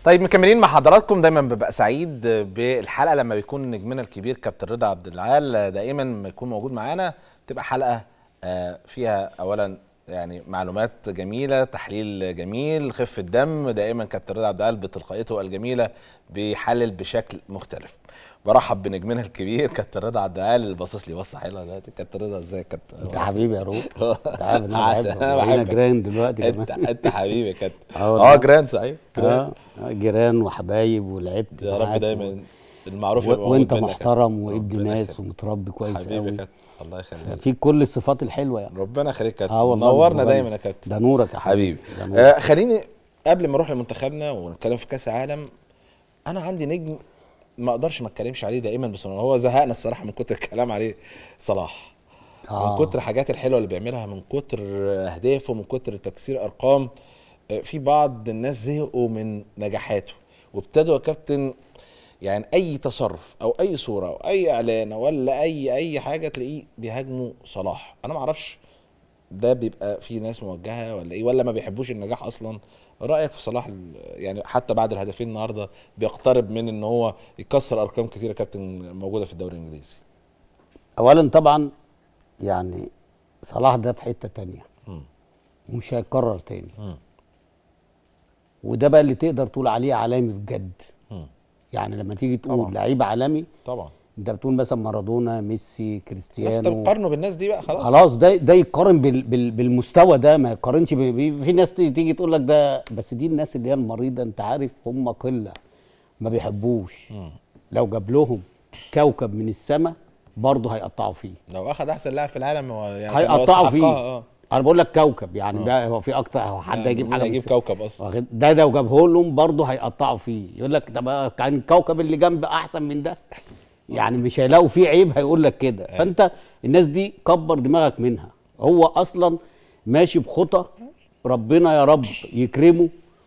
طيب مكملين مع حضراتكم دايما ببقى سعيد بالحلقه لما بيكون نجمنا الكبير كابتن رضا عبد العال دائما لما يكون موجود معانا تبقى حلقه آه، فيها اولا يعني معلومات جميله تحليل جميل خفه دم دائما كابتن رضا عبد العال بتلقائيته الجميله بيحلل بشكل مختلف برحب بنجمنا الكبير كابتن رضا عبد العال اللي باصص لي بصه حلوه دلوقتي كابتن رضا ازيك يا كابتن انت حبيبي يا روح انت عارف ان انا عسل، بحبك أنا بقينا بحبك. جيران دلوقتي انت كمان انت حبيبي يا كابتن اه والله. اه جيران صحيح جيران. اه آه، جيران وحبايب ولعبت يا رب معاك دايما المعروف و... يبقى موجود وانت منك يا محترم كابتن. وابن ربنا ناس يخليك. ومتربي كويس حبيبي يا قوي كابتن الله يخليك في كل الصفات الحلوه يعني ربنا يخليك يا كابتن اه والله نورنا ربنا- دايما يا كابتن ده نورك يا حبيبي ده نورك. آه خليني قبل ما نروح لمنتخبنا ونتكلم في كاس العالم انا عندي نجم ما اقدرش ما اتكلمش عليه دائما بس هو زهقنا الصراحه من كتر الكلام عليه صلاح آه. من كتر الحاجات الحلوه اللي بيعملها من كتر اهدافه من كتر تكسير ارقام آه، في بعض الناس زهقوا من نجاحاته وابتدوا يا كابتن يعني اي تصرف او اي صوره او اي اعلان ولا اي اي حاجه تلاقيه بيهاجموا صلاح انا ما اعرفش ده بيبقى في ناس موجهه ولا ايه ولا ما بيحبوش النجاح اصلا رايك في صلاح ال- يعني حتى بعد الهدفين النهارده بيقترب من ان هو يكسر ارقام كثيره كابتن موجوده في الدوري الانجليزي اولا طبعا يعني صلاح ده في حته تانية مم. ومش هيتكرر تاني مم. وده بقى اللي تقدر تقول عليه عالمي بجد مم. يعني لما تيجي طبعا. تقول لعيب عالمي طبعا انت بتقول مثلا مارادونا ميسي بس كريستيانو تقارنوا بالناس دي بقى خلاص خلاص ده ده يقارن بال بال بالمستوى ده ما يقارنش ب- ب- في ناس تيجي تيجي تقول لك ده بس دي الناس اللي هي المريضه انت عارف هم قله ما بيحبوش مم. لو جاب لهم كوكب من السماء برضه هيقطعوا فيه لو اخذ احسن لاعب في العالم هو يعني كان هو هيقطعوا يستحقها، فيه اه انا بقول لك كوكب يعني ده هو في اكتر هو حد يعني هيجيب مين حاجه من هيجيب السماء. كوكب اصلا واخد- ده لو جابه لهم برضه هيقطعوا فيه يقول لك ده بقى كان الكوكب اللي جنب احسن من ده يعني مش هيلاقوا فيه عيب هيقول لك كده فانت الناس دي كبر دماغك منها هو اصلا ماشي بخطى ربنا يا رب يكرمه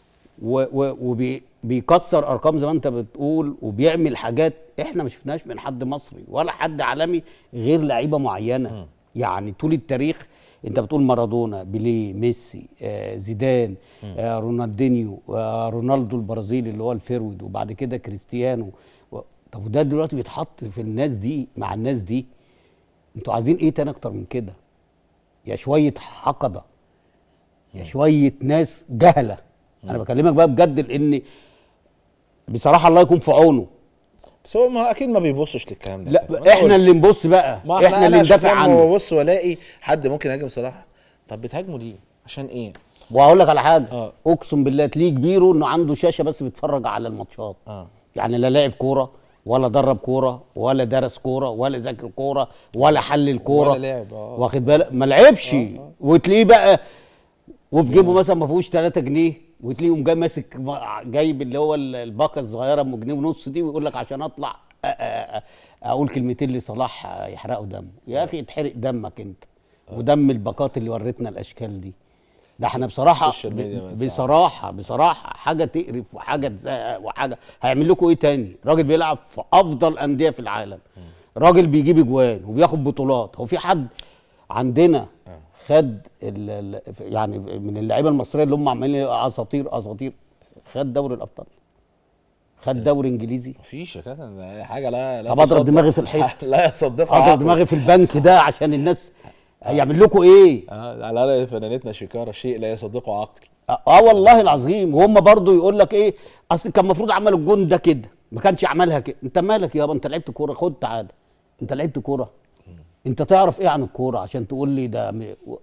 وبيكسر ارقام زي ما انت بتقول وبيعمل حاجات احنا ما شفناش من حد مصري ولا حد عالمي غير لعيبه معينه يعني طول التاريخ انت بتقول مارادونا بيليه ميسي آه زيدان آه رونالدينيو آه رونالدو البرازيلي اللي هو الفيرود وبعد كده كريستيانو و... طب وده دلوقتي بيتحط في الناس دي مع الناس دي انتوا عايزين ايه تاني اكتر من كده يا شويه حقده يا شويه ناس جهله انا بكلمك بقى بجد لان بصراحه الله يكون في عونه بس هو ما اكيد ما بيبصش للكلام ده لا كابتن. أنا احنا قلت. اللي نبص بقى ما احنا, احنا اللي انا ندافع شخصيا عنه ببص والاقي حد ممكن يهاجم صلاح طب بتهاجمه ليه عشان ايه وهقول لك على حاجه آه. اقسم بالله تلاقيه كبيره انه عنده شاشه بس بيتفرج على الماتشات اه يعني لا لاعب كوره ولا درب كوره ولا درس كوره ولا ذاكر كوره ولا حلل كوره ولا لعب، آه. واخد بالك ما لعبش وتلاقيه بقى وفي جيبه مثلا ما فيهوش 3 جنيه وتلاقيهم جاي ماسك م- جايب اللي هو ال- الباقه الصغيره ام جنيه ونص دي ويقول لك عشان اطلع أ- أ- أ- اقول كلمتين لصلاح يحرقوا دمه يا اخي اتحرق دمك انت ودم الباقات اللي ورتنا الاشكال دي ده احنا بصراحه السوشيال ميديا بقت صعبة. بصراحه بصراحه حاجه تقرف وحاجه تزهق وحاجه هيعمل لكم ايه تاني راجل بيلعب في افضل انديه في العالم راجل بيجيب اجوان وبياخد بطولات هو في حد عندنا خد ال ال يعني من اللعيبه المصريه اللي هم عمالين اساطير اساطير خد دوري الابطال خد دوري انجليزي مفيش يا كابتن ده حاجه لا لا طب اضرب تصدق. دماغي في الحيط. لا يصدقها اضرب عقل. دماغي في البنك ده عشان الناس هيعمل لكم ايه اه على الاقل فنانتنا شيكارا شيء لا يصدقه عقل اه والله العظيم وهم برضو يقول لك ايه اصل كان المفروض عملوا الجون ده كده ما كانش عملها كده انت مالك يابا انت لعبت كوره خد تعالى انت لعبت كوره انت تعرف ايه عن الكوره عشان تقول لي ده م... و-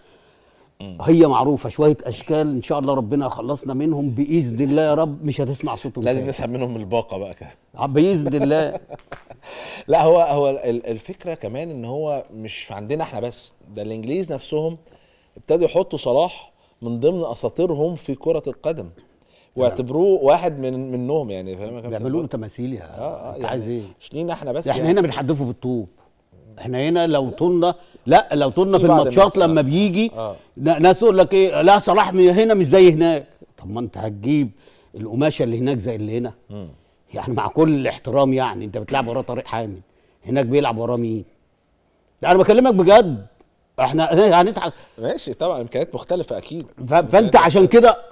هي معروفه شويه اشكال ان شاء الله ربنا يخلصنا منهم باذن الله يا رب مش هتسمع صوتهم لازم تاني. نسحب منهم الباقه بقى كده آه، باذن الله لا هو هو ال- الفكره كمان ان هو مش عندنا احنا بس ده الانجليز نفسهم ابتدوا يحطوا صلاح من ضمن اساطيرهم في كره القدم واعتبروه واحد من منهم يعني فاهم يا كابتن؟ بيعملوا له تماثيل يا اه اه انت يعني عايز ايه مش لينا احنا بس احنا يعني. هنا بنحدفه بالطوب احنا هنا لو طولنا لا لو طولنا في في بعض الماتشات الناس، لما آه. بيجي آه. ن- ناس يقول لك ايه لا صلاح من هنا مش زي هناك طب ما انت هتجيب القماشه اللي هناك زي اللي هنا مم. يعني مع كل الاحترام يعني انت بتلعب وراه طارق حامد هناك بيلعب وراه مين لا انا بكلمك بجد احنا هنضحك ماشي طبعا امكانيات مختلفه اكيد ف- فانت عشان كده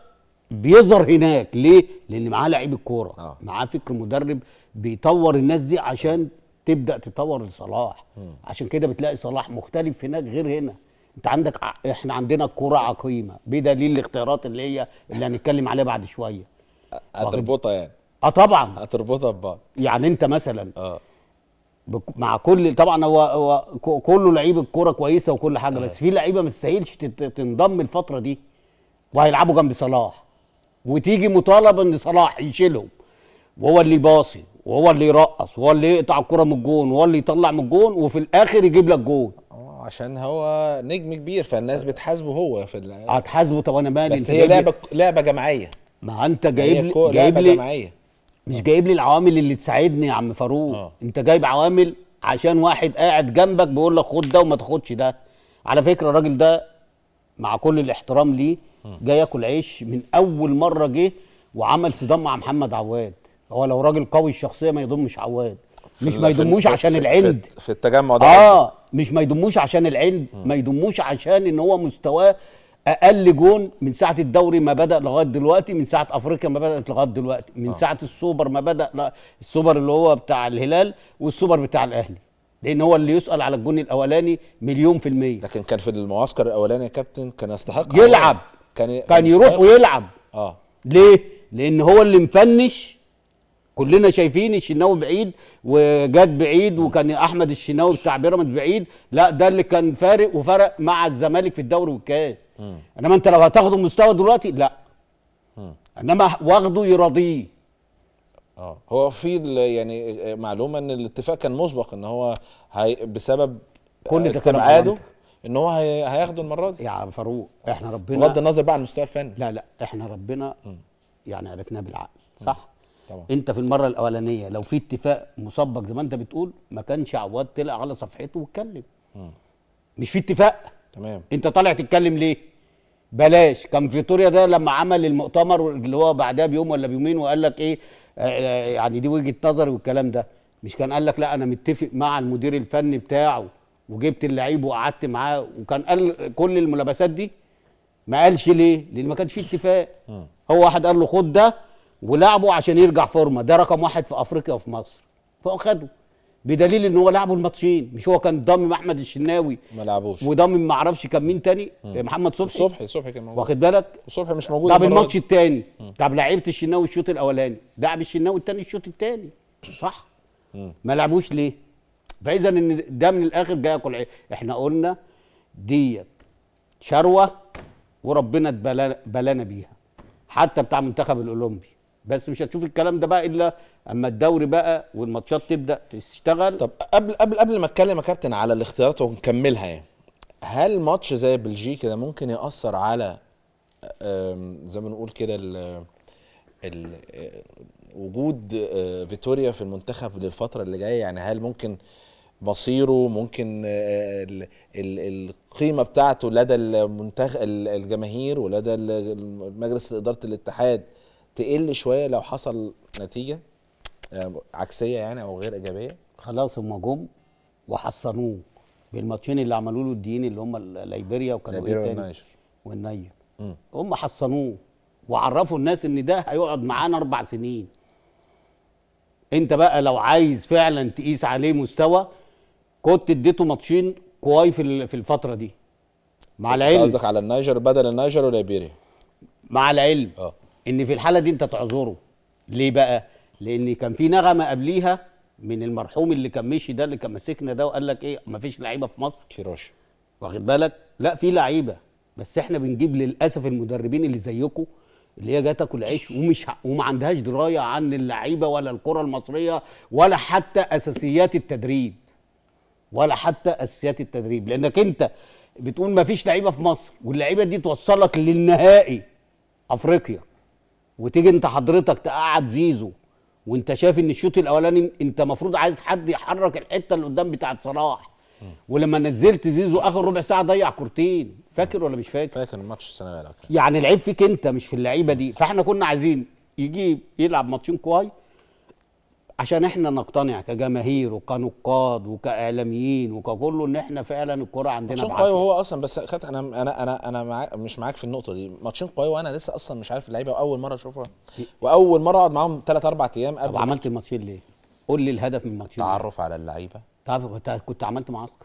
بيظهر هناك ليه لان معاه لعيب الكوره آه. معاه فكر مدرب بيطور الناس دي عشان تبدا تطور لصلاح عشان كده بتلاقي صلاح مختلف هناك غير هنا انت عندك ع- احنا عندنا الكوره عقيمه بدليل الاختيارات اللي هي اللي هنتكلم عليها بعد شويه هتربطها يعني اه طبعا هتربطها ببعض يعني انت مثلا اه بك- مع كل طبعا هو هو ك- كله لعيب الكوره كويسه وكل حاجه بس في لعيبه ما تستاهلش تت- تنضم الفتره دي وهيلعبوا جنب صلاح وتيجي مطالبه ان صلاح يشيلهم وهو اللي يباصي وهو اللي يرقص وهو اللي يقطع الكره من الجون وهو اللي يطلع من الجون وفي الاخر يجيب لك جون آه، عشان هو نجم كبير فالناس بتحاسبه هو في ال... هتحاسبه طب انا مالي بس انت هي جايب لي- لعبه لعبه جماعيه ما انت جايب هي لي كو- جايب لعبه لي جماعيه مش جايب لي العوامل اللي تساعدني يا عم فاروق آه. انت جايب عوامل عشان واحد قاعد جنبك بيقول لك خد ده وما تاخدش ده على فكره الراجل ده مع كل الاحترام ليه جاي ياكل عيش من اول مره جه وعمل صدام مع محمد عواد هو لو راجل قوي الشخصيه ما يضمش عواد في مش ال- ما في ال- يضموش في- عشان في- العند في, في التجمع ده اه مش ما يضموش عشان العند ما يضموش عشان ان هو مستواه اقل جون من ساعه الدوري ما بدا لغايه دلوقتي من ساعه افريقيا ما بدات لغايه دلوقتي من ساعه السوبر ما بدا لا السوبر اللي هو بتاع الهلال والسوبر بتاع الاهلي لان هو اللي يسال على الجون الاولاني مليون في الميه لكن كان في المعسكر الاولاني يا كابتن كان يستحق يلعب كان كان يروح يستحق. ويلعب اه ليه؟ لأن هو اللي مفنش كلنا شايفين الشناوي بعيد وجاد بعيد وكان أحمد الشناوي بتاع بيراميدز بعيد لا ده اللي كان فارق وفرق مع الزمالك في الدوري والكاس إنما أنت لو هتاخده مستوى دلوقتي لا إنما واخده يرضيه اه هو في ال- يعني معلومه ان الاتفاق كان مسبق ان هو هي بسبب كل ده كلام استبعاده غلط. ان هو هي هياخده المره دي يا عم فاروق إحنا بغض ربنا النظر بقى عن المستوى الفني لا لا إحنا ربنا يعني عرفناه بالعقل صح؟ طبعا انت في المره الاولانيه لو في اتفاق مسبق زي ما انت بتقول ما كانش عواد طلع على صفحته واتكلم مش في اتفاق تمام انت طالع تتكلم ليه بلاش كان فيتوريا ده لما عمل المؤتمر اللي هو بعدها بيوم ولا بيومين وقال لك ايه آه، آه، يعني دي وجهه نظري والكلام ده مش كان قال لك لا انا متفق مع المدير الفني بتاعه وجبت اللعيب وقعدت معاه وكان قال كل الملابسات دي ما قالش ليه لان ما كانش في اتفاق هو واحد قال له خد ده ولعبه عشان يرجع فورمه ده رقم واحد في افريقيا وفي مصر فهو خده بدليل ان هو لعبه الماتشين مش هو كان ضامن احمد الشناوي ما لعبوش وضامن ما اعرفش كان مين تاني محمد صبحي صبحي صبحي كان موجود واخد بالك وصبحي مش موجود طب المرة الماتش دي. التاني طب لعيبه الشناوي الشوط الاولاني لعب الشناوي التاني الشوط التاني صح ما لعبوش ليه فاذا ان ده من الاخر جاي ياكل عيش احنا قلنا ديت شروه وربنا اتبلا- بلانا بيها حتى بتاع المنتخب الاولمبي بس مش هتشوف الكلام ده بقى الا اما الدوري بقى والماتشات تبدا تشتغل طب قبل قبل قبل ما اتكلم يا كابتن على الاختيارات ونكملها يعني هل ماتش زي بلجيكا ده ممكن ياثر على آم، زي ما نقول كده ال- ال- آه، وجود آه، فيتوريا في المنتخب للفتره اللي جايه يعني هل ممكن مصيره ممكن آه، ال- ال- القيمه بتاعته لدى المنتخب الجماهير ولدى ال- مجلس اداره الاتحاد تقل شويه لو حصل نتيجه آه، عكسيه يعني او غير ايجابيه خلاص هم جم وحصنوه بالماتشين اللي عملوا له الدين اللي هم ال- ليبيريا وكانوا ايه ليبيريا تاني والنيجر. والنيجر مم. هم حصنوه وعرفوا الناس ان ده هيقعد معانا اربع سنين انت بقى لو عايز فعلا تقيس عليه مستوى كنت اديته ماتشين كواي في ال- في الفتره دي مع العلم قصدك على النيجر بدل النيجر وليبيريا مع العلم اه ان في الحاله دي انت تعذره ليه بقى لان كان في نغمه قبليها من المرحوم اللي كان مشي ده اللي كان ماسكنا ده وقال لك ايه مفيش لعيبه في مصر كيروش واخد بالك لا في لعيبه بس احنا بنجيب للاسف المدربين اللي زيكم اللي هي جايه تاكل عيش ومش ه- وما عندهاش درايه عن اللعيبه ولا الكره المصريه ولا حتى اساسيات التدريب ولا حتى اساسيات التدريب لانك انت بتقول ما فيش لعيبه في مصر واللعيبه دي توصلك للنهائي افريقيا وتيجي انت حضرتك تقعد زيزو وانت شايف ان الشوط الاولاني انت المفروض عايز حد يحرك الحته اللي قدام بتاعت صلاح ولما نزلت زيزو اخر ربع ساعه ضيع كورتين فاكر ولا مش فاكر فاكر الماتش السنه اللي فاتت يعني العيب فيك انت مش في اللعيبه دي فاحنا كنا عايزين يجيب يلعب ماتشين كواي عشان احنا نقتنع كجماهير وكنقاد وكاعلاميين وككله ان احنا فعلا الكره عندنا ماتشين بعافية. قوي وهو اصلا بس كانت انا انا انا انا معاك مش معاك في النقطه دي ماتشين قوي وانا لسه اصلا مش عارف اللعيبه واول مره اشوفها واول مره اقعد معاهم ثلاث اربع ايام طب قبل عملت الماتشين ليه؟ قول لي الهدف من الماتشين إيه؟ التعرف على اللعيبه طب انت كنت عملت معسكر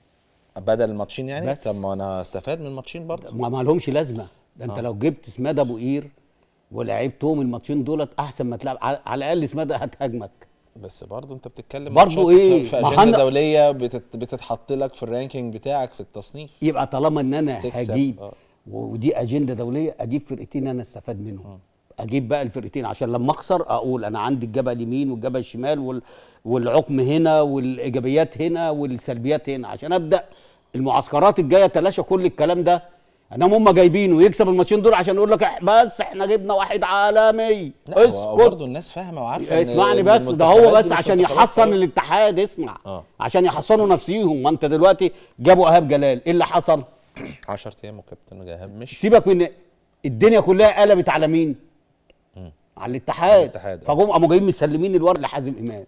بدل الماتشين يعني بس. طب ما انا استفاد من الماتشين برضه ما ما لهمش لازمه ده انت لو جبت سماد ابو قير ولعبتهم الماتشين دولت احسن ما تلعب على على الاقل سماد هتهاجمك بس برضه انت بتتكلم برضه ماتشات إيه؟ في, في ما اجنده هن- دوليه بتت بتتحط لك في الرانكينج بتاعك في التصنيف يبقى طالما ان انا تكسب، هجيب آه. ودي اجنده دوليه اجيب فرقتين انا استفاد منهم اجيب بقى الفرقتين عشان لما اخسر اقول انا عندي الجبهه اليمين والجبهه الشمال وال... والعقم هنا والايجابيات هنا والسلبيات هنا عشان ابدا المعسكرات الجايه تلاشى كل الكلام ده انما هم جايبينه يكسب الماتشين دول عشان يقول لك إح- بس احنا جبنا واحد عالمي لا هو برضه الناس فاهمه وعارفه إن- اسمعني إن بس ده المنتخبات هو دي بس مش عشان منتخبات يحصن قوية. الاتحاد اسمع آه. عشان يحصنوا نفسيهم ما انت دلوقتي جابوا ايهاب جلال ايه اللي حصل 10 ايام وكابتن جاهب مش سيبك من الدنيا كلها قلبت على مين على الاتحاد على الاتحاد، آه. فجم قاموا جايين مسلمين الورق لحازم امام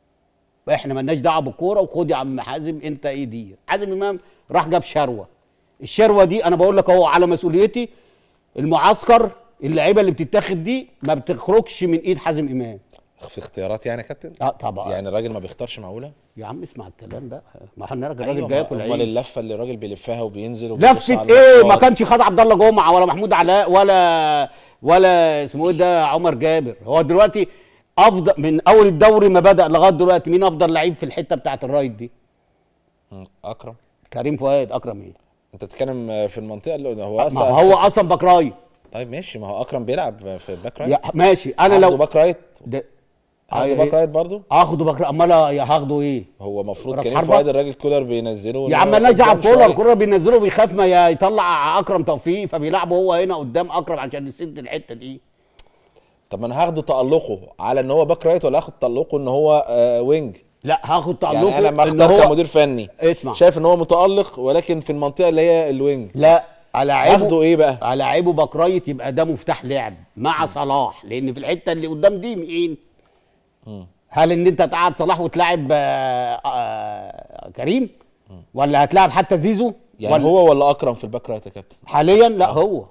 احنا مالناش دعوه بالكوره وخد يا عم حازم انت ايه دي حازم امام راح جاب شروه الشروه دي انا بقول لك اهو على مسؤوليتي المعسكر اللعيبه اللي بتتاخد دي ما بتخرجش من ايد حازم امام في اختيارات يعني يا كابتن اه طبعا يعني الراجل ما بيختارش معقوله يا عم اسمع الكلام بقى ما احنا الراجل أيوة، جاي ياكل امال عيش اللفه اللي الراجل بيلفها وبينزل وبيبص لفه على ايه ما الماتشات. كانش خد عبد الله جمعه ولا محمود علاء ولا ولا اسمه ايه ده عمر جابر هو دلوقتي افضل من اول الدوري ما بدا لغايه دلوقتي مين افضل لعيب في الحته بتاعت الرايت دي مم. اكرم كريم فؤاد اكرم ايه انت بتتكلم في المنطقه اللي هو ما اصلا هو اصلا باك رايت طيب ماشي ما هو اكرم بيلعب في الباك رايت يا- ماشي انا هاخده لو باك رايت ده هاخده أيوة باك إيه؟ رايت برضه اخده باك رايت امال هاخده ايه هو المفروض راس كريم حربة؟ فؤاد الراجل كولر بينزله يا إن عم هو مالناش دعوه قدام بكولر شوية. الكوره بينزله بيخاف ما ي- يطلع اكرم توفيق فبيلعبه هو هنا قدام اكرم عشان يسد الحته دي طب ما انا هاخده تألقه على ان هو باك رايت ولا هاخد تألقه ان هو آه وينج لا هاخد تألقه يعني انا لما إن اختار هو- كمدير فني اسمع. شايف ان هو متألق ولكن في المنطقه اللي هي الوينج لا الاعبه هاخده ايه بقى الاعبه باك رايت يبقى ده مفتاح لعب مع صلاح لان في الحته اللي قدام دي مين هل ان انت تقعد صلاح وتلاعب آه، آه، كريم ولا هتلاعب حتى زيزو يعني ولا هو ولا اكرم في الباك رايت يا كابتن حاليا لا هو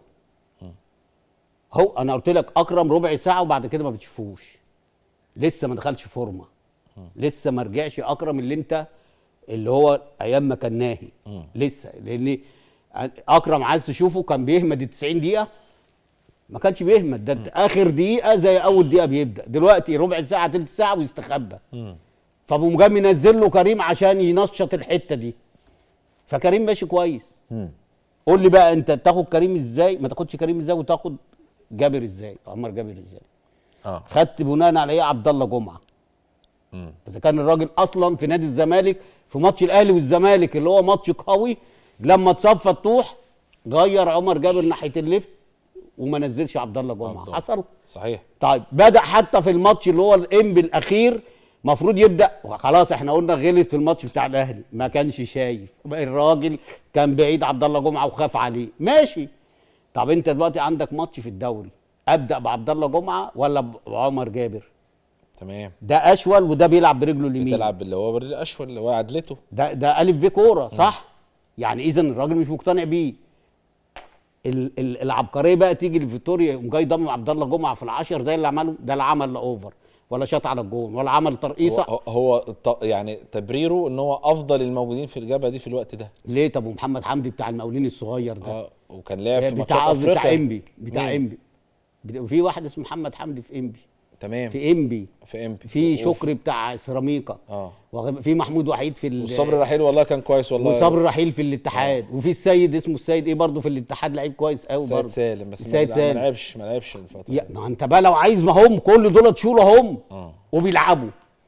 هو انا قلت لك اكرم ربع ساعه وبعد كده ما بتشوفوش لسه ما دخلش فورمه لسه ما رجعش اكرم اللي انت اللي هو ايام ما كان ناهي لسه لان اكرم عايز تشوفه كان بيهمد ال 90 دقيقه ما كانش بيهمد ده اخر دقيقه زي اول دقيقه بيبدا دلوقتي ربع ساعه تلت ساعه ويستخبى فبقوم جاي منزل له كريم عشان ينشط الحته دي فكريم ماشي كويس قول لي بقى انت تاخد كريم ازاي ما تاخدش كريم ازاي وتاخد جابر ازاي عمر جابر ازاي اه خدت بناء على ايه عبد الله جمعه اذا كان الراجل اصلا في نادي الزمالك في ماتش الاهلي والزمالك اللي هو ماتش قوي لما اتصاب فتوح غير عمر جابر ناحيه الليفت وما نزلش عبد الله جمعه عبد الله. حصل صحيح طيب بدا حتى في الماتش اللي هو الانبي الاخير المفروض يبدا خلاص احنا قلنا غلط في الماتش بتاع الاهلي ما كانش شايف الراجل كان بعيد عبد الله جمعه وخاف عليه ماشي طب انت دلوقتي عندك ماتش في الدوري ابدا بعبد الله جمعه ولا بعمر جابر تمام ده اشول وده بيلعب برجله اليمين بتلعب اللي هو برج اشول اللي هو عدلته ده ده الف في كوره صح يعني اذا الراجل مش مقتنع بيه ال- ال- العبقريه بقى تيجي لفيتوريا يقوم جاي ضم عبد الله جمعه في العشر ده اللي عمله ده لا عمل لا اوفر ولا شاط على الجون ولا عمل هو, ترقيصه هو- هو الط- يعني تبريره ان هو افضل الموجودين في الجبهه دي في الوقت ده ليه طب ومحمد حمدي بتاع المقاولين الصغير ده اه وكان لعب في ماتشات بتاع افريقيا بتاع انبي بتاع مين؟ انبي بت- وفي واحد اسمه محمد حمدي في انبي تمام في انبي في امبي في وف- شكري بتاع سيراميكا اه وغ- في محمود وحيد في ال- والصبر رحيل والله كان كويس والله وصبر رحيل في الاتحاد وفي السيد اسمه السيد ايه برضه في الاتحاد لعيب كويس قوي سيد برضه سالم بس سيد ما سالم. ما لعبش ما لعبش الفتره يا ما انت بقى لو عايز ما هم كل دول شوله هم اه وبيلعبوا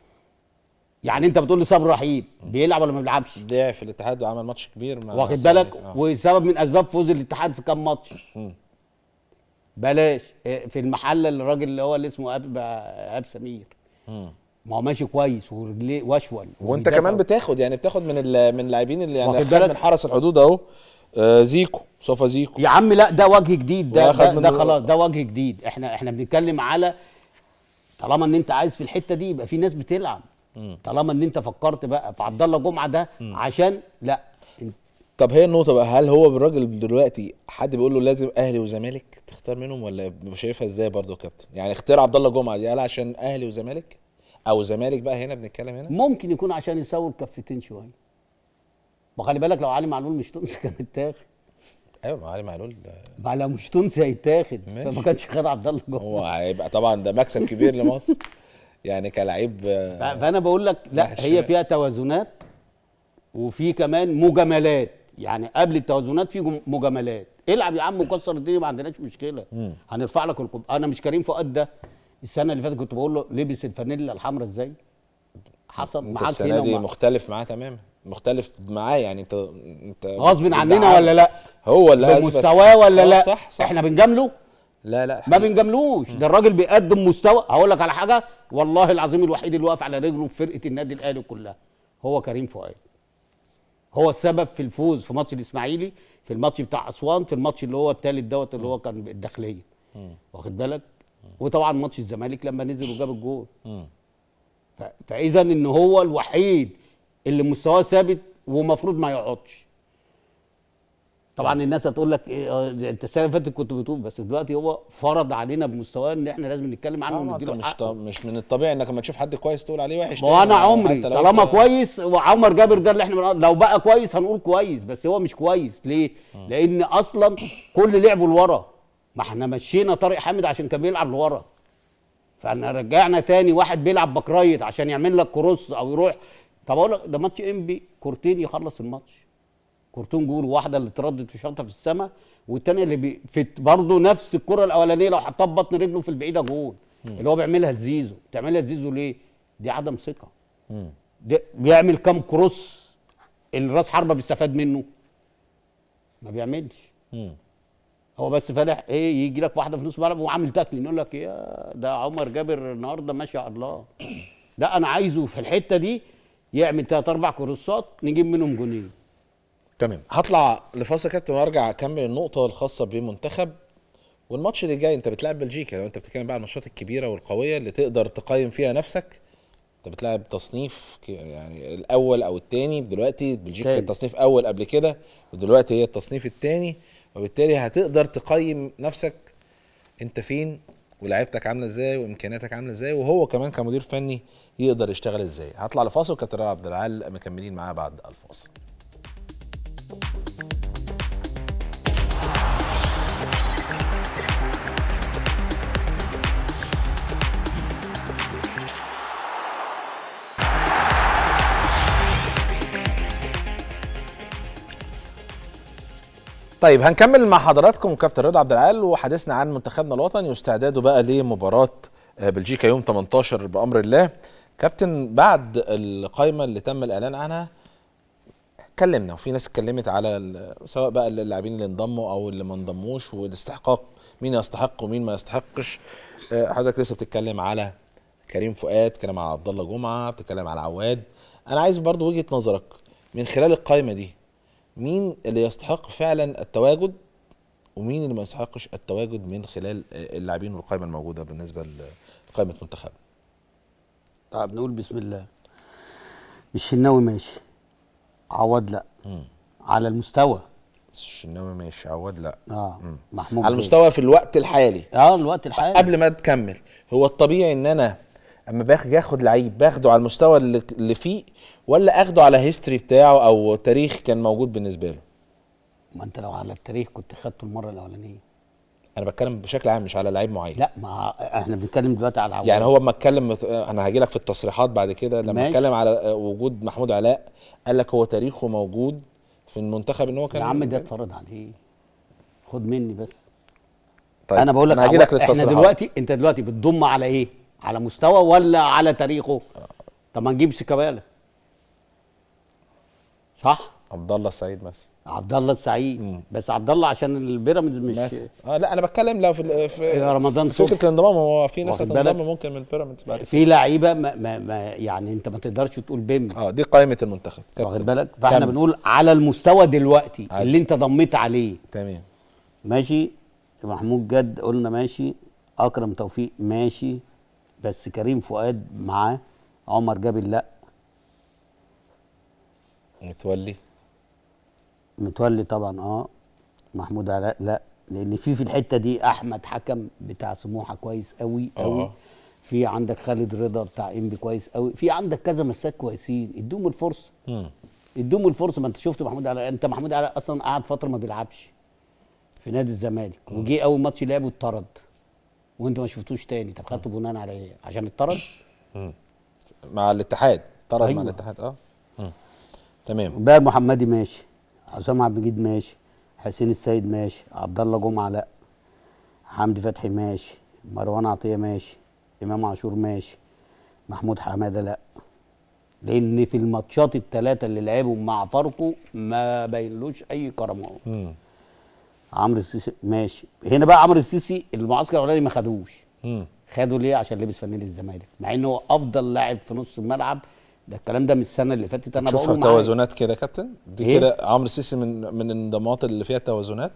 يعني انت بتقول لي صبر رحيل بيلعب ولا ما بيلعبش لعب في الاتحاد وعمل ماتش كبير مع واخد السيراميكا. بالك آه. وسبب من اسباب فوز الاتحاد في كام ماتش مم. بلاش إيه، في المحله الراجل اللي هو اللي اسمه اب اب سمير مم. ما هو ماشي كويس ورجليه واشول وانت وبيدافع. كمان بتاخد يعني بتاخد من ال- من اللاعبين اللي يعني واخد خد بالك؟ من حرس الحدود اهو آه زيكو صفا زيكو يا عم لا ده وجه جديد ده واخد ده, ده منه- خلاص ده وجه جديد احنا احنا بنتكلم على طالما ان انت عايز في الحته دي يبقى في ناس بتلعب طالما ان انت فكرت بقى في عبد الله جمعه ده عشان لا انت طب هي النقطة بقى هل هو بالراجل دلوقتي حد بيقول له لازم اهلي وزمالك تختار منهم ولا شايفها ازاي برضه يا كابتن؟ يعني اختيار عبد الله جمعة دي هل عشان اهلي وزمالك؟ او زمالك بقى هنا بنتكلم هنا؟ ممكن يكون عشان يسوي الكفتين شويه ما خلي بالك لو علي معلول مش تونسي كان اتاخد ايوه ما علي معلول ده ما لو مش تونسي هيتاخد ماشي. فما كانش خد عبد الله جمعه هو هيبقى طبعا ده مكسب كبير لمصر يعني كلاعب ف- آه، فانا بقول لك لا راح هي الشمال. فيها توازنات وفي كمان مجاملات يعني قبل التوازنات في جم- مجاملات العب يا عم وكسر الدنيا ما عندناش مشكله هنرفع لك الكوب انا مش كريم فؤاد ده السنه اللي فاتت كنت بقول له لبس الفانيلا الحمراء ازاي حصل انت معاك السنة هنا دي ومع- مختلف معاه تماما مختلف معاه يعني انت انت غصب عننا بتدعم. ولا لا هو اللي أثبت. بمستواه ولا آه، لا صح صح احنا بنجامله لا لا ما الحقيقة. بنجاملوش ده الراجل بيقدم مستوى هقول لك على حاجه والله العظيم الوحيد اللي واقف على رجله في فرقه النادي الاهلي كلها هو كريم فؤاد هو السبب في الفوز في ماتش الاسماعيلي في الماتش بتاع اسوان في الماتش اللي هو الثالث دوت اللي هو كان الداخليه واخد بالك وطبعا ماتش الزمالك لما نزل وجاب الجول مم. ف- فاذا ان هو الوحيد اللي مستواه ثابت ومفروض ما يقعدش طبعا الناس هتقول لك إيه آه، انت السنه اللي فاتت كنت بتقول بس دلوقتي هو فرض علينا بمستواه ان احنا لازم نتكلم عنه آه، ما انت ونديله مش حقه ط- مش من الطبيعي انك لما تشوف حد كويس تقول عليه وحش ما هو انا تاني، عمري حتى لو طالما انت- كويس وعمر جابر ده اللي احنا بنقول لو بقى كويس هنقول كويس بس هو مش كويس ليه؟ لان اصلا كل لعبه لورا ما احنا مشينا طارق حامد عشان كان بيلعب لورا فانا رجعنا تاني واحد بيلعب باك رايت عشان يعمل لك كروس او يروح طب اقول لك ده ماتش انبي كورتين يخلص الماتش كورتين جول واحده اللي اتردت وشاطها في السماء والثانيه اللي بي في برضه نفس الكره الاولانيه لو حطها ببطن رجله في البعيده جول اللي هو بيعملها لزيزو تعملها لزيزو ليه؟ دي عدم ثقه مم. ده بيعمل كام كروس الراس حربه بيستفاد منه ما بيعملش مم. هو بس فاتح ايه يجي لك واحده في نص الملعب وعامل تاكل يقول لك يا ده عمر جابر النهارده ما شاء الله لا انا عايزه في الحته دي يعمل ثلاث اربع كروسات نجيب منهم جونين تمام هطلع لفاصل يا كابتن وارجع اكمل النقطه الخاصه بالمنتخب والماتش اللي جاي انت بتلعب بلجيكا لو انت بتتكلم بقى عن الماتشات الكبيره والقويه اللي تقدر تقيم فيها نفسك انت بتلعب تصنيف ك- يعني الاول او الثاني دلوقتي بلجيكا تاني. كانت تصنيف اول قبل كده ودلوقتي هي التصنيف الثاني وبالتالي هتقدر تقيم نفسك انت فين ولاعيبتك عامله ازاي وامكانياتك عامله ازاي وهو كمان كمدير فني يقدر يشتغل ازاي هطلع لفاصل وكابتن رائع عبد العال مكملين معاه بعد الفاصل طيب هنكمل مع حضراتكم كابتن رضا عبد العال وحديثنا عن منتخبنا الوطني واستعداده بقى لمباراه آه، بلجيكا يوم 18 بامر الله كابتن بعد القائمه اللي تم الاعلان عنها اتكلمنا وفي ناس اتكلمت على ال- سواء بقى اللاعبين اللي انضموا او اللي ما انضموش والاستحقاق مين يستحق ومين ما يستحقش آه، حضرتك لسه بتتكلم على كريم فؤاد بتتكلم على عبد الله جمعه بتتكلم على عواد انا عايز برضو وجهه نظرك من خلال القائمه دي مين اللي يستحق فعلا التواجد ومين اللي ما يستحقش التواجد من خلال آه، اللاعبين والقائمه الموجوده بالنسبه لقائمه منتخب طب نقول بسم الله الشناوي ماشي عواد لا على المستوى الشناوي ماشي عواد لا اه محمود على غير. المستوى في الوقت الحالي اه الوقت الحالي قبل ما تكمل هو الطبيعي ان انا اما باخد اخد لعيب باخده على المستوى اللي, اللي فيه ولا اخده على هيستوري بتاعه او تاريخ كان موجود بالنسبه له ما انت لو على التاريخ كنت خدته المره الاولانيه انا بتكلم بشكل عام مش على لعيب معين لا ما احنا بنتكلم دلوقتي على عواد يعني هو اما اتكلم انا هاجي لك في التصريحات بعد كده لما ماشي. اتكلم على وجود محمود علاء قال لك هو تاريخه موجود في المنتخب ان هو كان يا عم ده اتفرض عليه خد مني بس طيب انا بقول لك انا هاجي لك عواد- احنا للتصريحات دلوقتي انت دلوقتي بتضم على ايه على مستوى ولا على تاريخه طب ما نجيب شيكابالا صح عبد الله السعيد مثلا عبد الله السعيد بس عبد الله عشان البيراميدز مش مثلا اه لا انا بتكلم لو في ال- في يا رمضان فكره صبحي الانضمام هو في ناس واخد بالك؟ هتنضم ممكن من البيراميدز بعد كده. في لعيبه ما, ما, ما يعني انت ما تقدرش تقول بيم اه دي قائمه المنتخب واخد كابتن. بالك فاحنا كمل. بنقول على المستوى دلوقتي عادي. اللي انت ضميت عليه تمام ماشي محمود جد قلنا ماشي اكرم توفيق ماشي بس كريم فؤاد معاه عمر جابر لا متولي متولي طبعا اه محمود علاء لا لان في في الحته دي احمد حكم بتاع سموحه كويس قوي قوي آه. في عندك خالد رضا بتاع انبي كويس قوي في عندك كذا مساك كويسين ادوهم الفرصه مم. ادوهم الفرصه ما انت شفت محمود علاء انت محمود علاء اصلا قعد فتره ما بيلعبش في نادي الزمالك وجي اول ماتش لعبه اتطرد وانت ما شفتوش تاني طب خدته بناء على ايه عشان اتطرد مع الاتحاد طرد مع أيوة. الاتحاد اه مم. تمام بقى محمدي ماشي عصام عبد المجيد ماشي حسين السيد ماشي عبد الله جمعه لا حمدي فتحي ماشي مروان عطيه ماشي امام عاشور ماشي محمود حماده لا لان في الماتشات الثلاثه اللي لعبهم مع فاركو ما بينلوش اي كرامات مم. عمرو السيسي ماشي هنا بقى عمرو السيسي المعسكر الاولاني ما خدوش مم. خدوا ليه عشان لبس فانيل الزمالك مع انه هو افضل لاعب في نص الملعب ده الكلام ده من السنه اللي فاتت انا شوفها بقول معاك. توازنات كده يا كابتن دي إيه؟ كده عمرو السيسي من من الانضمامات اللي فيها توازنات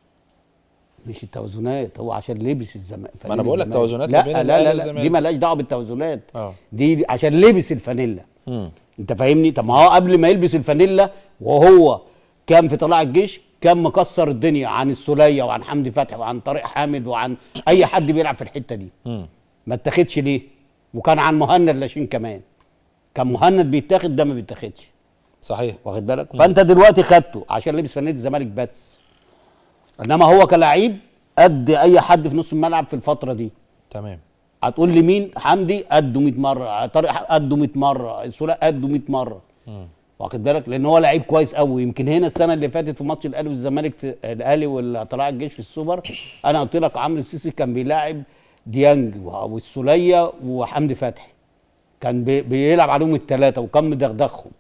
مش التوازنات هو عشان لبس الزمالك ما أنا بقول لك توازنات ما لا بين لا الأهلي لا, لا والزمالك. دي مالهاش دعوه بالتوازنات اه دي عشان لبس الفانيلا مم. انت فاهمني طب ما هو قبل ما يلبس الفانيلا وهو كان في طلائع الجيش كان مكسر الدنيا عن السوليه وعن حمدي فتحي وعن طارق حامد وعن اي حد بيلعب في الحته دي مم. ما اتاخدش ليه وكان عن مهند لاشين كمان كان مهند بيتاخد ده ما بيتاخدش صحيح واخد بالك فانت دلوقتي خدته عشان لبس فانيله الزمالك بس انما هو كلاعب قد اي حد في نص الملعب في الفتره دي تمام هتقول لي مين حمدي قده 100 مره طارق قده 100 مره السوليه قده 100 مره مم. واخد بالك لان هو لعيب كويس قوي يمكن هنا السنه اللي فاتت في ماتش الاهلي والزمالك في الاهلي والطلائع الجيش في السوبر انا قلت لك عمرو السيسي كان بيلاعب ديانج والسوليه وحمدي فتحي كان بي بيلعب عليهم الثلاثه وكان مدغدغهم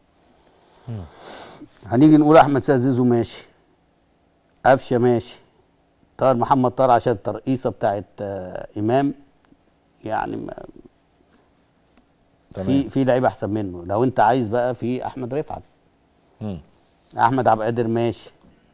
هنيجي نقول احمد سيد زيزو ماشي قفشه ماشي طاهر محمد طاهر عشان الترقيصه بتاعت آه، امام يعني ما تمام في في لعيبه احسن منه لو انت عايز بقى في احمد رفعت مم. احمد عبد القادر ماشي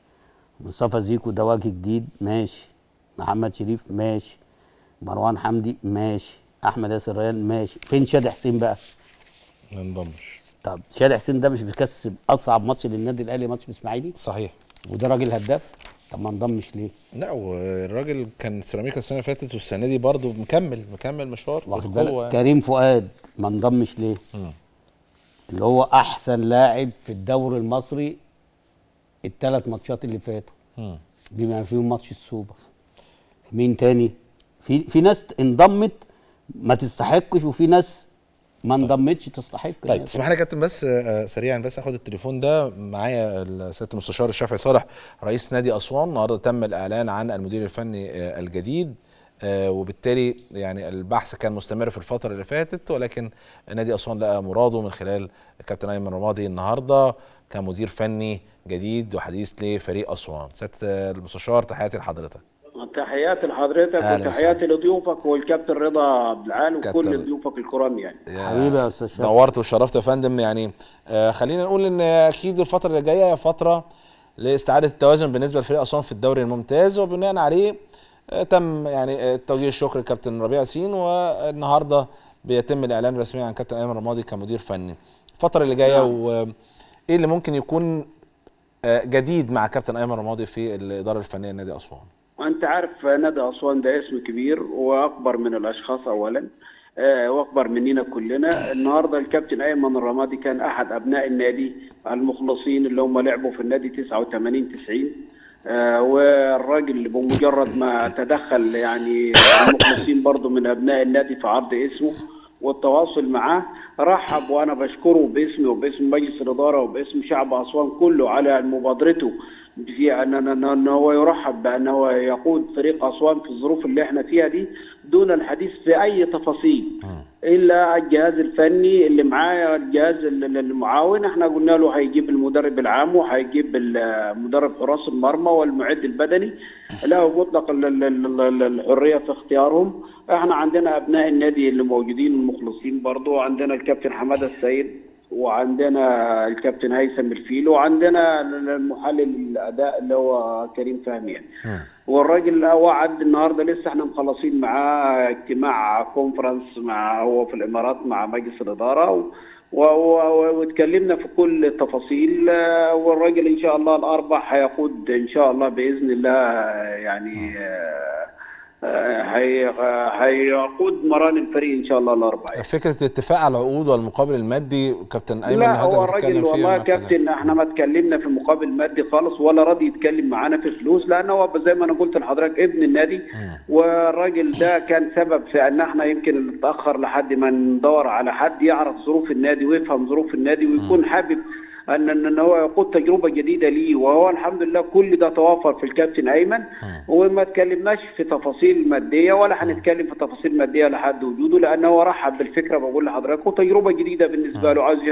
مصطفى زيكو ده وجه جديد ماشي محمد شريف ماشي مروان حمدي ماشي احمد ياسر ريان ماشي فين شادي حسين بقى ما انضمش طب شادي حسين ده مش بيكسب اصعب ماتش للنادي الاهلي ماتش الاسماعيلي صحيح وده راجل هداف طب ما انضمش ليه لا والراجل كان سيراميكا السنه اللي فاتت والسنه دي برضه مكمل مكمل مشوار واخد بالقوة بالك يعني. كريم فؤاد ما انضمش ليه مم. اللي هو احسن لاعب في الدوري المصري الثلاث ماتشات اللي فاتوا مم. بما فيهم ماتش السوبر مين تاني في في ناس انضمت ما تستحقش وفي ناس ما انضمتش تستحق طيب تسمح لي يا كابتن بس آه، سريعا بس اخد التليفون ده معايا سياده المستشار الشافعي صالح رئيس نادي اسوان النهارده تم الاعلان عن المدير الفني آه، الجديد آه، وبالتالي يعني البحث كان مستمر في الفتره اللي فاتت ولكن نادي اسوان لقى مراده من خلال الكابتن ايمن رمادي النهارده كمدير فني جديد وحديث لفريق اسوان سياده المستشار تحياتي لحضرتك تحياتي لحضرتك أهلا وتحياتي لضيوفك والكابتن رضا عبد العال كابتن. وكل ضيوفك الكرام يعني يا حبيبي يا استاذ شافعي نورت وشرفت يا فندم يعني آه خلينا نقول ان اكيد الفتره اللي جايه هي فتره لاستعاده التوازن بالنسبه لفريق اسوان في الدوري الممتاز وبناء عليه آه تم يعني آه، توجيه الشكر لكابتن ربيع ياسين والنهارده بيتم الاعلان رسميا عن كابتن ايمن رمادي كمدير فني الفتره اللي جايه نعم. وايه اللي ممكن يكون آه، جديد مع كابتن ايمن رمادي في الاداره الفنيه لنادي اسوان وانت عارف نادي اسوان ده اسم كبير واكبر من الاشخاص اولا آه، واكبر مننا كلنا النهارده الكابتن ايمن الرمادي كان احد ابناء النادي المخلصين اللي هم لعبوا في النادي 89 90 آه، والراجل بمجرد ما تدخل يعني المخلصين برضه من ابناء النادي في عرض اسمه والتواصل معاه رحب وانا بشكره باسمي وباسم مجلس الاداره وباسم شعب اسوان كله على مبادرته في ان ان ان هو يرحب بان هو يقود فريق اسوان في الظروف اللي احنا فيها دي دون الحديث في اي تفاصيل الا الجهاز الفني اللي معاه الجهاز ال- ال- المعاون احنا قلنا له هيجيب المدرب العام وهيجيب ال- مدرب حراس المرمى والمعد البدني له مطلق ال- ال- ال- ال- الحريه في اختيارهم احنا عندنا ابناء النادي اللي موجودين المخلصين برضو عندنا الكابتن حماده السيد وعندنا الكابتن هيثم الفيل وعندنا المحلل الاداء اللي هو كريم فهمي يعني. والراجل وعد النهارده لسه احنا مخلصين معاه اجتماع كونفرنس مع هو في الامارات مع مجلس الاداره و و- و- واتكلمنا في كل التفاصيل آه، والراجل ان شاء الله الاربع هيقود ان شاء الله باذن الله آه، يعني آه، آه، هي- آه، هيقود مران الفريق ان شاء الله الاربع فكره الاتفاق على العقود والمقابل المادي كابتن ايمن لا الهدف هو اللي الراجل اتكلم فيه والله ما يا كابتن احنا ما اتكلمنا في مقابل مادي خالص ولا راضي يتكلم معانا في فلوس لان هو زي ما انا قلت لحضرتك ابن النادي والراجل ده كان سبب في ان احنا يمكن نتاخر لحد ما ندور على حد يعرف ظروف النادي ويفهم ظروف النادي ويكون حابب ان ان إن هو يقود تجربه جديده ليه وهو الحمد لله كل ده توافر في الكابتن ايمن وما اتكلمناش في تفاصيل ماديه ولا هنتكلم في تفاصيل ماديه لحد وجوده لان هو رحب بالفكره بقول لحضرتك وتجربه جديده بالنسبه له عايز ي-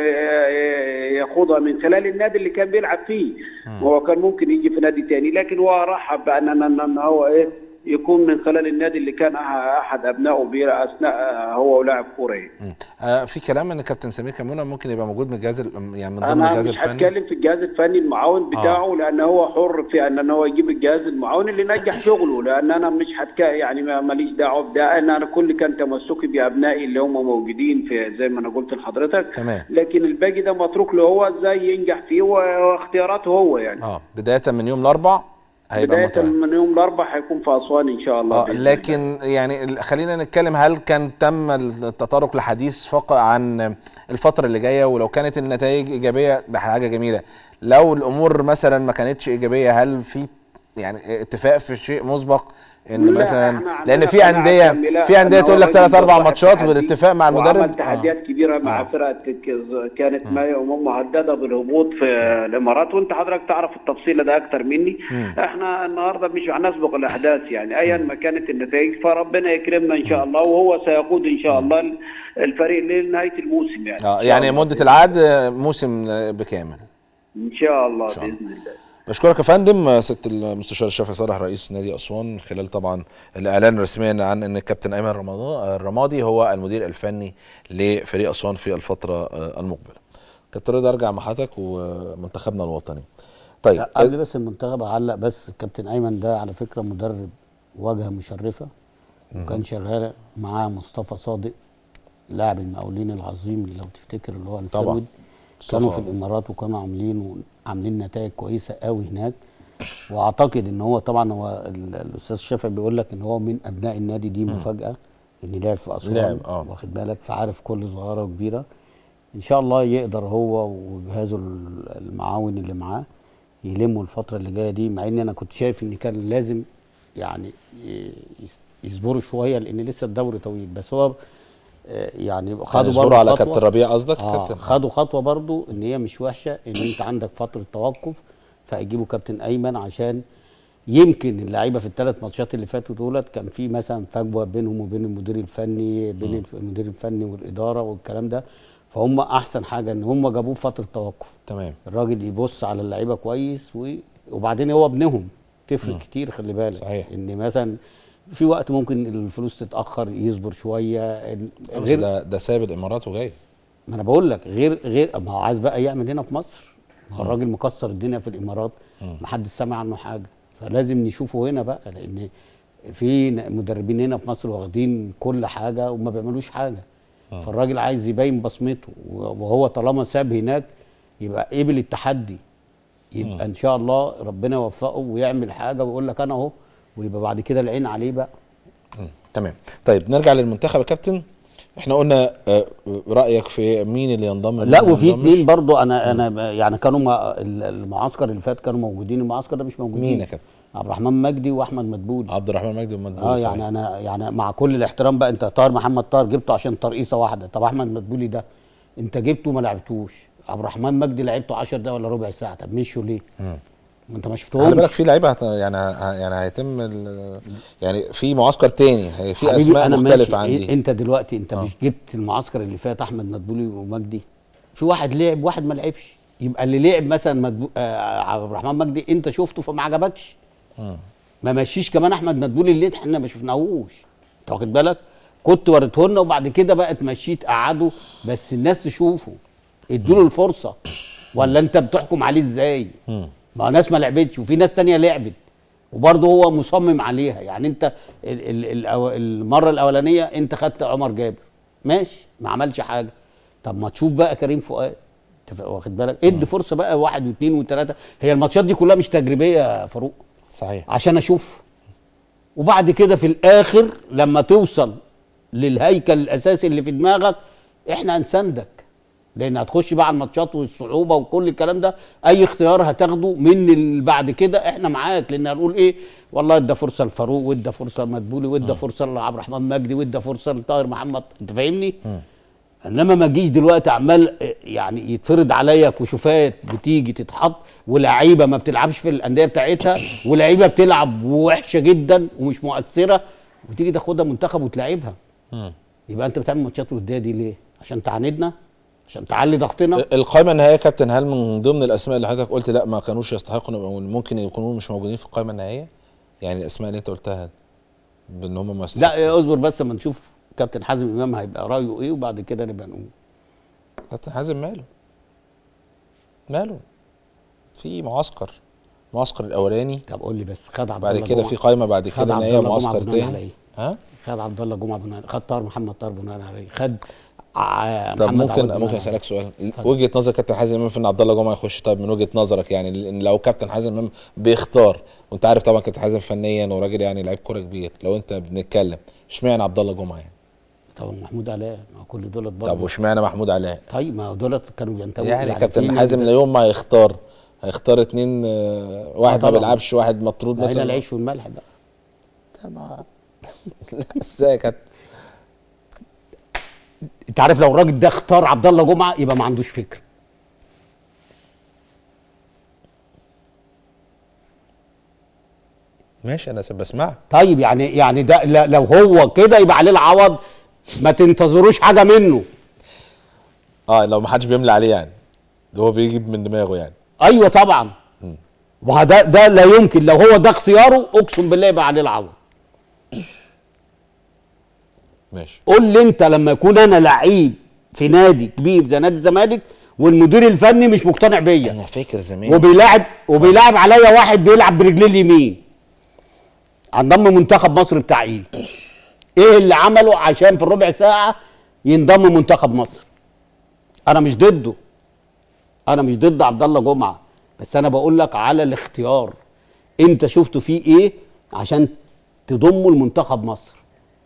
ي- ياخدها من خلال النادي اللي كان بيلعب فيه هو كان ممكن يجي في نادي تاني لكن هو رحب بان ان إن- إن هو ايه يكون من خلال النادي اللي كان أح- احد ابنائه بيه اثناء هو لاعب كوره يعني. مم. آه في كلام ان كابتن سمير كمونه ممكن يبقى موجود من الجهاز ال- يعني من ضمن انا الجهاز مش الفني هتكلم في الجهاز الفني المعاون بتاعه آه. لان هو حر في ان إن هو يجيب الجهاز المعاون اللي نجح شغله لان انا مش هتك يعني ما- ماليش دعوه بده ان انا كل كان تمسكي بابنائي اللي هم موجودين في زي ما انا قلت لحضرتك تمام. لكن الباقي ده متروك له هو ازاي ينجح فيه واختياراته هو يعني اه بدايه من يوم الاربع هيبقى بدايه متواجد من يوم الاربعاء هيكون في اسوان ان شاء الله اه بإذن الله. لكن يعني ال- خلينا نتكلم هل كان تم التطرق لحديث فقط عن الفتره اللي جايه ولو كانت النتائج ايجابيه ده حاجه جميله لو الامور مثلا ما كانتش ايجابيه هل في يعني اتفاق في شيء مسبق ان لا، مثلا إحنا عندنا لان في قناعة انديه كاملة في انديه إن هو تقول لك ثلاث الراجل اربع صاحب ماتشات تحدي بالاتفاق مع المدرب وعمل تحديات كبيره مع آه. فرق ك- كانت ما مهدده بالهبوط في الامارات وانت حضرتك تعرف التفصيل ده اكتر مني احنا النهارده مش هنسبق الاحداث يعني ايا ما كانت النتائج فربنا يكرمنا ان شاء الله وهو سيقود ان شاء الله الفريق لنهايه الموسم يعني اه إن شاء يعني الله. مده العقد موسم بكامل ان شاء الله شاء الله. باذن الله بشكرك يا فندم ست المستشار الشافعي صالح رئيس نادي اسوان خلال طبعا الاعلان رسميا عن ان الكابتن ايمن رمضان الرمادي هو المدير الفني لفريق اسوان في الفتره آه، المقبله. كابتن رضا ارجع مع حضرتك ومنتخبنا الوطني. طيب لا، قبل بس المنتخب اعلق بس الكابتن ايمن ده على فكره مدرب واجهه مشرفه وكان شغال معاه مصطفى صادق لاعب المقاولين العظيم اللي لو تفتكر اللي هو الفرود كانوا في مصطفى. الامارات وكانوا عاملين عاملين نتائج كويسه قوي هناك واعتقد ان هو طبعا هو ال- الاستاذ شافعي بيقول لك ان هو من ابناء النادي دي مفاجاه ان لعب في اسوان لعب، آه. واخد بالك فعارف كل صغيره وكبيره ان شاء الله يقدر هو وجهازه ال- المعاون اللي معاه يلموا الفتره اللي جايه دي مع ان انا كنت شايف ان كان لازم يعني ي- يس- يصبروا شويه لان لسه الدوري طويل بس هو آه، يعني خدوا يصبروا برضه على خطوة. كابتن ربيع قصدك اه كابتن خدوا خطوه برضو ان هي مش وحشه ان انت عندك فتره توقف فيجيبوا كابتن ايمن عشان يمكن اللعيبه في الثلاث ماتشات اللي فاتوا دولت كان في مثلا فجوه بينهم وبين المدير الفني بين الف- المدير الفني والاداره والكلام ده فهم احسن حاجه ان هم جابوه في فتره توقف تمام الراجل يبص على اللعيبه كويس و... وبعدين هو ابنهم تفرق كتير خلي بالك صحيح. ان مثلا في وقت ممكن الفلوس تتاخر يصبر شويه بس غير ده ده سايب الامارات وجاي ما انا بقول لك غير غير ما هو عايز بقى يعمل هنا في مصر ما هو الراجل مكسر الدنيا في الامارات ما حدش سمع عنه حاجه فلازم نشوفه هنا بقى لان في ن- مدربين هنا في مصر واخدين كل حاجه وما بيعملوش حاجه فالراجل عايز يبين بصمته وهو طالما ساب هناك يبقى قبل التحدي يبقى ان شاء الله ربنا يوفقه ويعمل حاجه ويقول لك انا اهو ويبقى بعد كده العين عليه بقى مم. تمام طيب نرجع للمنتخب يا كابتن احنا قلنا آه، رايك في مين اللي ينضم لا ومين ما وفي ينضمش. اتنين برضو انا انا يعني كانوا مع المعسكر اللي فات كانوا موجودين المعسكر ده مش موجودين مين يا كابتن؟ عبد الرحمن مجدي واحمد مدبولي عبد الرحمن مجدي ومدبولي اه صحيح. يعني انا يعني مع كل الاحترام بقى انت طاهر محمد طاهر جبته عشان ترقيصه واحده طب احمد مدبولي ده انت جبته ما لعبتوش عبد الرحمن مجدي لعبته 10 دقايق ولا ربع ساعه طب مشوا ليه؟ ما انت ما خلي شفتهمش بالك في لعيبه هت- يعني ه- يعني هيتم ال- يعني في معسكر تاني هي في حبيبي اسماء أنا مختلفه ماشي. عندي انت دلوقتي انت آه. مش جبت المعسكر اللي فات احمد مدبولي ومجدي في واحد لعب واحد ما لعبش يبقى اللي لعب مثلا مدبو... آه عبد الرحمن مجدي انت شفته فما عجبكش ما مشيش كمان احمد مدبولي اللي احنا ما شفناهوش انت واخد بالك كنت وريته لنا وبعد كده بقى تمشيه تقعده بس الناس تشوفه ادوا له الفرصه ولا انت بتحكم عليه ازاي ما هو ناس ما لعبتش وفي ناس تانية لعبت وبرضه هو مصمم عليها يعني انت ال ال ال المره الاولانيه انت خدت عمر جابر ماشي ما عملش حاجه طب ما تشوف بقى كريم فؤاد انت فا- واخد بالك ادي فرصه بقى واحد واثنين وثلاثه هي الماتشات دي كلها مش تجريبيه يا فاروق صحيح عشان اشوف وبعد كده في الاخر لما توصل للهيكل الاساسي اللي في دماغك احنا هنساندك لان هتخش بقى على الماتشات والصعوبه وكل الكلام ده اي اختيار هتاخده من اللي بعد كده احنا معاك لان هنقول ايه والله ادى فرصه لفاروق وادى فرصه لمدبولي وادى فرصه لعبد الرحمن مجدي وادى فرصه لطاهر محمد انت فاهمني؟ انما ما تجيش دلوقتي عمال اه، يعني يتفرض عليا كشوفات بتيجي تتحط ولاعيبه ما بتلعبش في الانديه بتاعتها ولاعيبه بتلعب وحشه جدا ومش مؤثره وتيجي تاخدها منتخب وتلاعبها يبقى انت بتعمل ماتشات وديه دي ليه؟ عشان تعاندنا؟ عشان تعلي ضغطنا؟ القائمه النهائيه يا كابتن هل من ضمن الاسماء اللي حضرتك قلت لا ما كانوش يستحقوا او ممكن يكونوا مش موجودين في القائمه النهائيه يعني الاسماء اللي انت قلتها بان هم ما يستحقوا لا اصبر بس اما نشوف كابتن حازم امام هيبقى رايه ايه وبعد كده نبقى نقول كابتن حازم ماله ماله في معسكر المعسكر الاولاني طب قول لي بس خد عبد بعد الله كده جمعة. في قائمه بعد خد كده ان عبد هي الله جمعة معسكر بناء على تاني إيه؟ ها خد عبد الله جمعه بناء خد طاهر محمد طاهر بناء عليه خد ع- طب محمد ممكن عوض بناء ممكن عليه. اسالك سؤال اتفضل. وجهه نظر كابتن حازم امام في ان عبد الله جمعه يخش طيب من وجهه نظرك يعني إن لو كابتن حازم امام بيختار وانت عارف طبعا كابتن حازم فنيا وراجل يعني لعيب كوره كبير لو انت بنتكلم اشمعنى عبد الله جمعه يعني طبعا محمود علاء ما هو كل دولت طب برضه واشمعنى محمود علاء طيب ما هو دولت كانوا ينتموا يعني في كابتن ناس حازم بت- يوم ما هيختار هيختار اتنين آه، واحد ما طبعاً. بيلعبش واحد مطرود ما هنا مثلا العيش والملح بقى طبعا لا ازاي يا كابتن انت عارف لو الراجل ده اختار عبد الله جمعه يبقى ما عندوش فكر ماشي انا بسمعك طيب يعني يعني ده لا- لو هو كده يبقى عليه العوض ما تنتظروش حاجه منه اه لو ما حدش بيملى عليه يعني ده هو بيجيب من دماغه يعني ايوه طبعا وده ده لا يمكن لو هو ده اختياره اقسم بالله يبقى عليه العوض ماشي قول لي انت لما يكون انا لعيب في نادي كبير زي نادي الزمالك والمدير الفني مش مقتنع بيا انا فاكر زمان وبيلاعب وبيلاعب عليا واحد بيلعب برجليه اليمين انضم منتخب مصر بتاع ايه؟ ايه اللي عمله عشان في الربع ساعه ينضم منتخب مصر؟ انا مش ضده انا مش ضد عبد الله جمعه بس انا بقول لك على الاختيار انت شفته فيه ايه عشان تضمه لمنتخب مصر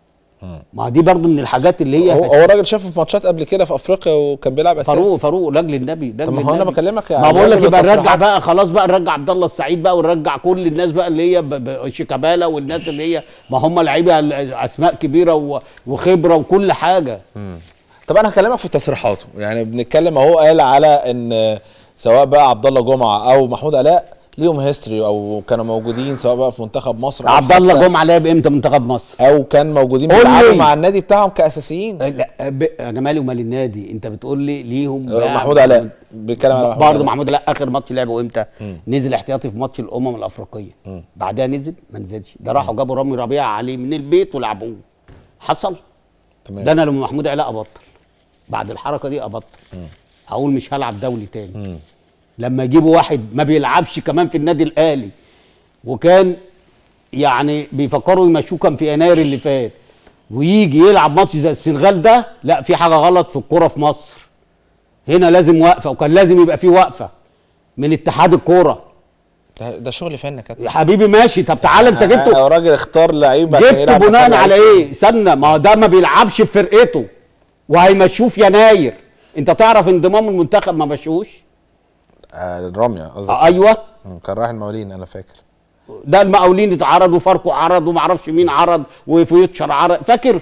ما دي برضو من الحاجات اللي هي هو هو راجل شافه في ماتشات قبل كده في افريقيا وكان بيلعب اساسي فاروق فاروق لاجل النبي لاجل طب ما هو أنا النبي. بكلمك ما يعني بقول لك لاجل يبقى نرجع التصريحات. بقى خلاص بقى نرجع عبد الله السعيد بقى ونرجع كل الناس بقى اللي هي ب- ب- شيكابالا والناس اللي هي ما هم لعيبه اسماء كبيره و- وخبره وكل حاجه طب انا هكلمك في تصريحاته يعني بنتكلم اهو قال على ان سواء بقى عبد الله جمعه او محمود علاء ليهم هيستوري او كانوا موجودين سواء بقى في منتخب مصر أو عبد الله حتى- جمعه لعب امتى منتخب مصر؟ او كان موجودين قول بيلعبوا لي. مع النادي بتاعهم كاساسيين لا ب... انا مالي ومال النادي انت بتقول لي ليهم لاعب- محمود علاء بيتكلم على محمود برضه علاء. محمود علاء اخر ماتش لعبه امتى؟ نزل احتياطي في ماتش الامم الافريقيه بعدها نزل ما نزلش ده راحوا جابوا رامي ربيعه عليه من البيت ولعبوه حصل تمام. ده انا لما محمود علاء ابطل بعد الحركه دي ابطل هقول مش هلعب دولي تاني لما يجيبوا واحد ما بيلعبش كمان في النادي الاهلي وكان يعني بيفكروا يمشوه كان في يناير اللي فات ويجي يلعب ماتش زي السنغال ده لا في حاجه غلط في الكوره في مصر هنا لازم وقفه وكان لازم يبقى في وقفه من اتحاد الكوره ده, ده شغل فن يا كابتن يا حبيبي ماشي طب تعالى انت جبته آه، راجل اختار لعيب عشان جبته يلعب بناء مكان على لعيب. ايه استنى ما هو ده ما بيلعبش في فرقته وهيمشوه في يناير انت تعرف انضمام المنتخب ما مشوش آه رامي قصدك آه ايوه مم، كان رايح المقاولين انا فاكر ده المقاولين اتعرضوا فاركو عرض وما اعرفش مين عرض وفيوتشر عرض فاكر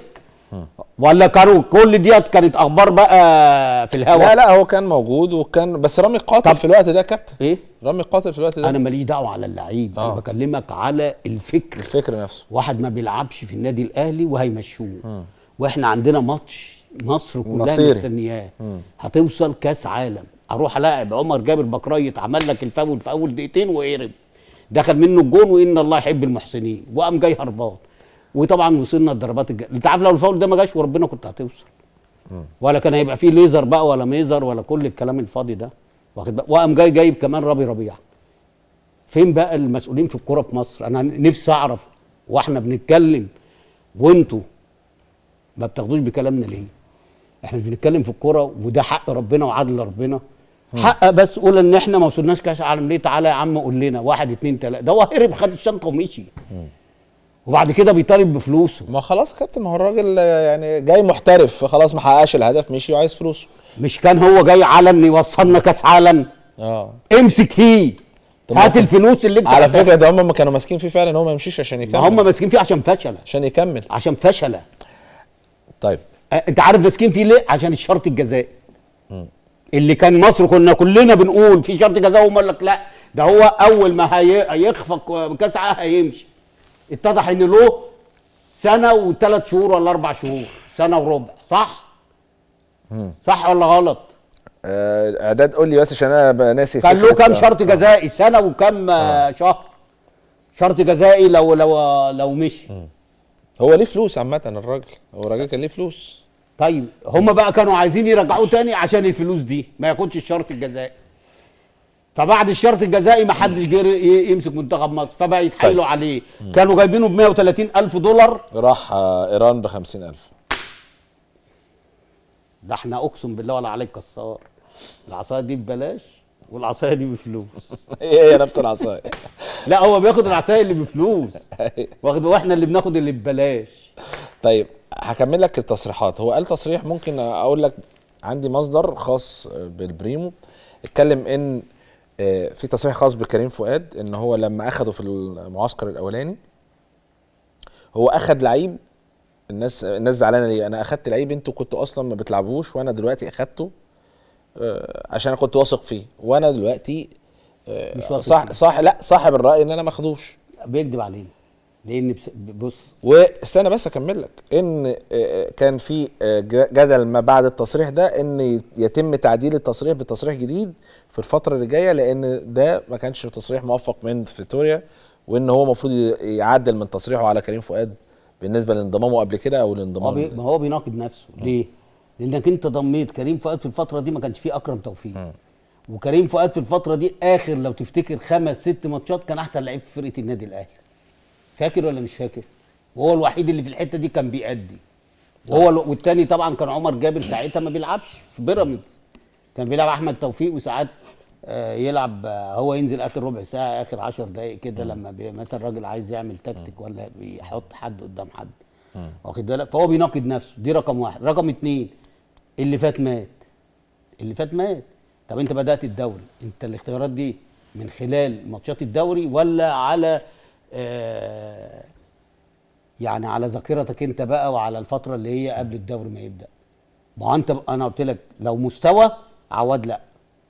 ولا كانوا كل ديت كانت اخبار بقى في الهوا لا لا هو كان موجود وكان بس رامي قاتل طب- في الوقت ده يا كابتن ايه رامي قاتل في الوقت ده انا ماليش دعوه على اللعيب انا آه. بكلمك على الفكر الفكر نفسه واحد ما بيلعبش في النادي الاهلي وهيمشوه واحنا عندنا ماتش مصر كلها مصيري. مستنياه هتوصل كاس عالم اروح الاعب عمر جابر بكريت عمل لك الفاول في اول دقيقتين وقرب دخل منه الجون وان الله يحب المحسنين وقام جاي هربان وطبعا وصلنا الضربات الج... انت عارف لو الفاول ده ما جاش وربنا كنت هتوصل ولا كان هيبقى فيه ليزر بقى ولا ميزر ولا كل الكلام الفاضي ده واخد بقى وقام جاي جايب كمان رامي ربيعه فين بقى المسؤولين في الكوره في مصر انا نفسي اعرف واحنا بنتكلم وانتوا ما بتاخدوش بكلامنا ليه احنا مش بنتكلم في الكوره وده حق ربنا وعدل ربنا حق بس قول ان احنا ما وصلناش كاس عالم ليه تعالى يا عم قول لنا واحد اتنين تلاته ده هو هرب خد الشنطه ومشي وبعد كده بيطالب بفلوسه ما خلاص يا كابتن ما هو الراجل يعني جاي محترف خلاص ما حققش الهدف مشي وعايز فلوسه مش كان هو جاي علن يوصلنا كاس عالم اه امسك فيه طب هات ما- الفلوس اللي انت على خدتها. فكره ده هم كانوا ماسكين فيه فعلا ان هو ما يمشيش عشان يكمل ما هم ماسكين فيه عشان فشل عشان يكمل عشان فشل طيب أه، انت عارف ماسكين فيه ليه عشان الشرط الجزائي اللي كان مصر كنا كلنا بنقول في شرط جزائي وهم قال لك لا ده هو اول ما هي- هيخفق كاس عالم هيمشي اتضح ان له سنه وثلاث شهور ولا اربع شهور سنه وربع صح صح ولا غلط آه، اعداد قول لي بس عشان انا بقى ناسي كان له فكرة- كام شرط جزائي سنه وكام آه، شهر شرط جزائي لو لو لو مشي هو ليه فلوس عامه الراجل هو الراجل كان ليه فلوس طيب هم بقى كانوا عايزين يرجعوه تاني عشان الفلوس دي ما ياخدش الشرط الجزائي فبعد الشرط الجزائي ما حدش جري ي- يمسك منتخب مصر فبقى يتحايلوا طيب. عليه كانوا جايبينه ب 130 الف دولار راح آه، ايران ب 50000 ده احنا اقسم بالله ولا عليك كسار العصايه دي ببلاش والعصايه دي بفلوس هي هي نفس العصايه لا هو بياخد العصايه اللي بفلوس واخد واحنا اللي بناخد اللي ببلاش طيب هكمل لك التصريحات هو قال تصريح ممكن اقول لك عندي مصدر خاص بالبريمو اتكلم ان آه، في تصريح خاص بكريم فؤاد ان هو لما اخده في المعسكر الاولاني هو اخد لعيب الناس الناس زعلانه ليه انا اخدت لعيب انتوا كنتوا اصلا ما بتلعبوش وانا دلوقتي اخدته آه، عشان انا كنت واثق فيه وانا دلوقتي آه، مش واثق صح فيه. صح لا صاحب الراي ان انا ما اخدوش بيكذب علينا لان بس- بص واستنى بس اكمل لك ان آه، كان في آه، ج- جدل ما بعد التصريح ده ان يتم تعديل التصريح بتصريح جديد في الفتره اللي جايه لان ده ما كانش تصريح موفق من فيتوريا وان هو المفروض ي- يعدل من تصريحه على كريم فؤاد بالنسبه لانضمامه قبل كده او هو بي... الانضمام ما هو بيناقض نفسه ليه؟ لانك انت ضميت كريم فؤاد في الفتره دي ما كانش فيه اكرم توفيق وكريم فؤاد في الفتره دي اخر لو تفتكر خمس ست ماتشات كان احسن لعيب في فرقه النادي الاهلي فاكر ولا مش فاكر؟ وهو الوحيد اللي في الحته دي كان بيأدي وهو ال- والتاني طبعا كان عمر جابر ساعتها ما بيلعبش في بيراميدز كان بيلعب احمد توفيق وساعات آه، يلعب آه، هو ينزل اخر ربع ساعه اخر 10 دقائق كده لما بي مثلا راجل عايز يعمل تكتيك ولا بيحط حد قدام حد واخد بالك فهو بيناقض نفسه دي رقم واحد رقم اتنين اللي فات مات اللي فات مات طب انت بدات الدوري انت الاختيارات دي من خلال ماتشات الدوري ولا على آه يعني على ذاكرتك انت بقى وعلى الفتره اللي هي قبل الدوري ما يبدا ما هو انت انا قلت لك لو مستوى عواد لا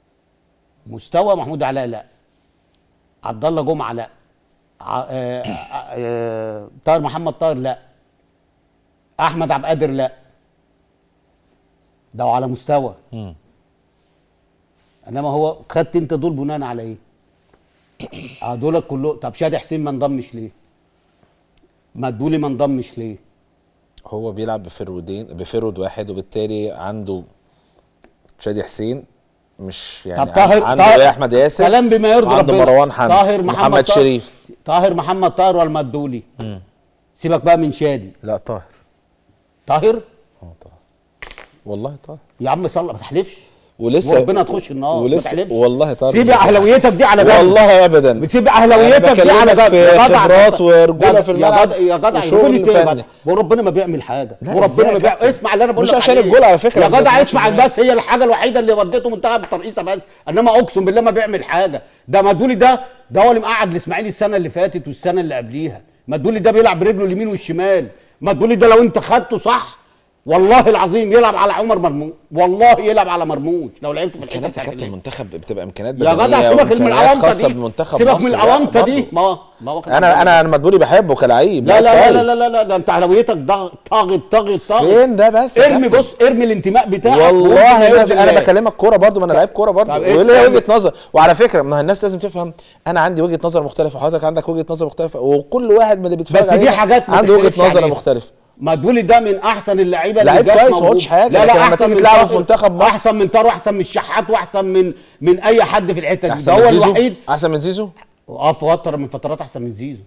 مستوى محمود علاء لا عبد الله جمعه لا ع- آه، آه، آه، طاهر محمد طاهر لا احمد عبد القادر لا ده على مستوى انما هو خدت انت دول بناء على ايه؟ اه دول كله طب شادي حسين ما انضمش ليه؟ مدبولي ما انضمش ليه؟ هو بيلعب بفرودين بفرود واحد وبالتالي عنده شادي حسين مش يعني طب طاهر عنده طاهر يا احمد ياسر كلام بما يرضي وعنده ربنا مروان حمدي طاهر محمد, محمد طاهر- شريف طاهر محمد طاهر ولا مدولي سيبك بقى من شادي لا طاهر طاهر اه طاهر والله طاهر يا عم صلى ما تحلفش ولسه وربنا تخش النار ما ولسه تحلفش. والله طاهر سيب اهلاويتك دي على جنب والله ابدا بتسيب اهلاويتك دي على بكلمك جنب في يا جدع خبرات ورجولة يا- في الملعب يا جدع يا جدع وشغل يقول لي كده يا فني. جدع وربنا ما بيعمل حاجه لا، وربنا إزاي ما يا بيعمل كابتن؟ اسمع اللي انا بقول مش لك عشان عليه. الجول على فكرة، يا ما جدع بيعملش اسمع إزاي. بس هي الحاجه الوحيده اللي ودته منتخب الترقيصه بس انما اقسم بالله ما بيعمل حاجه ده مدولي ده ده هو اللي مقعد الاسماعيلي السنه اللي فاتت والسنه اللي قبليها مدولي ده بيلعب برجله اليمين والشمال مدولي ده لو انت خدته صح والله العظيم يلعب على عمر مرموش والله يلعب على مرموش لو لعبت في الحته امكانيات بتاعت كابتن اللعب. المنتخب بتبقى امكانيات يا بدنيه جدع سيبك من وإمكانيات الاونطه خاصه دي بمنتخب سيبك مصر. من لا، الاونطه دي برضه. ما هو- ما هو انا انا انا مدبولي بحبه كلعيب لا لا لا كويس. لا لا لا ده انت اهلاويتك ضاغط طاغط طاغط طاغط فين ده بس يا ارمي كابتن؟ بص ارمي الانتماء بتاعك والله وقول انا, بإذن أنا الله. بكلمك كوره برضو ما انا لعيب كوره برضو طب وليه اسأل. وجهه نظر وعلى فكره ما الناس لازم تفهم انا عندي وجهه نظر مختلفه حضرتك عندك وجهه نظر مختلفه وكل واحد من اللي بيتفرج بس في علينا حاجات ما عنده وجهه تختلفش نظر عليها. مختلفه مدبولي ده من احسن اللعيبه اللي لعيب جت كويس، ما موجود. قلتش حاجة، لا لكن لا لما احسن تيجي من تلعبه طارق- في منتخب مصر- احسن من طارق واحسن من الشحات واحسن من من اي حد في الحته دي احسن ده من هو زيزو الوحيد احسن من زيزو اه في فتره من فترات احسن من زيزو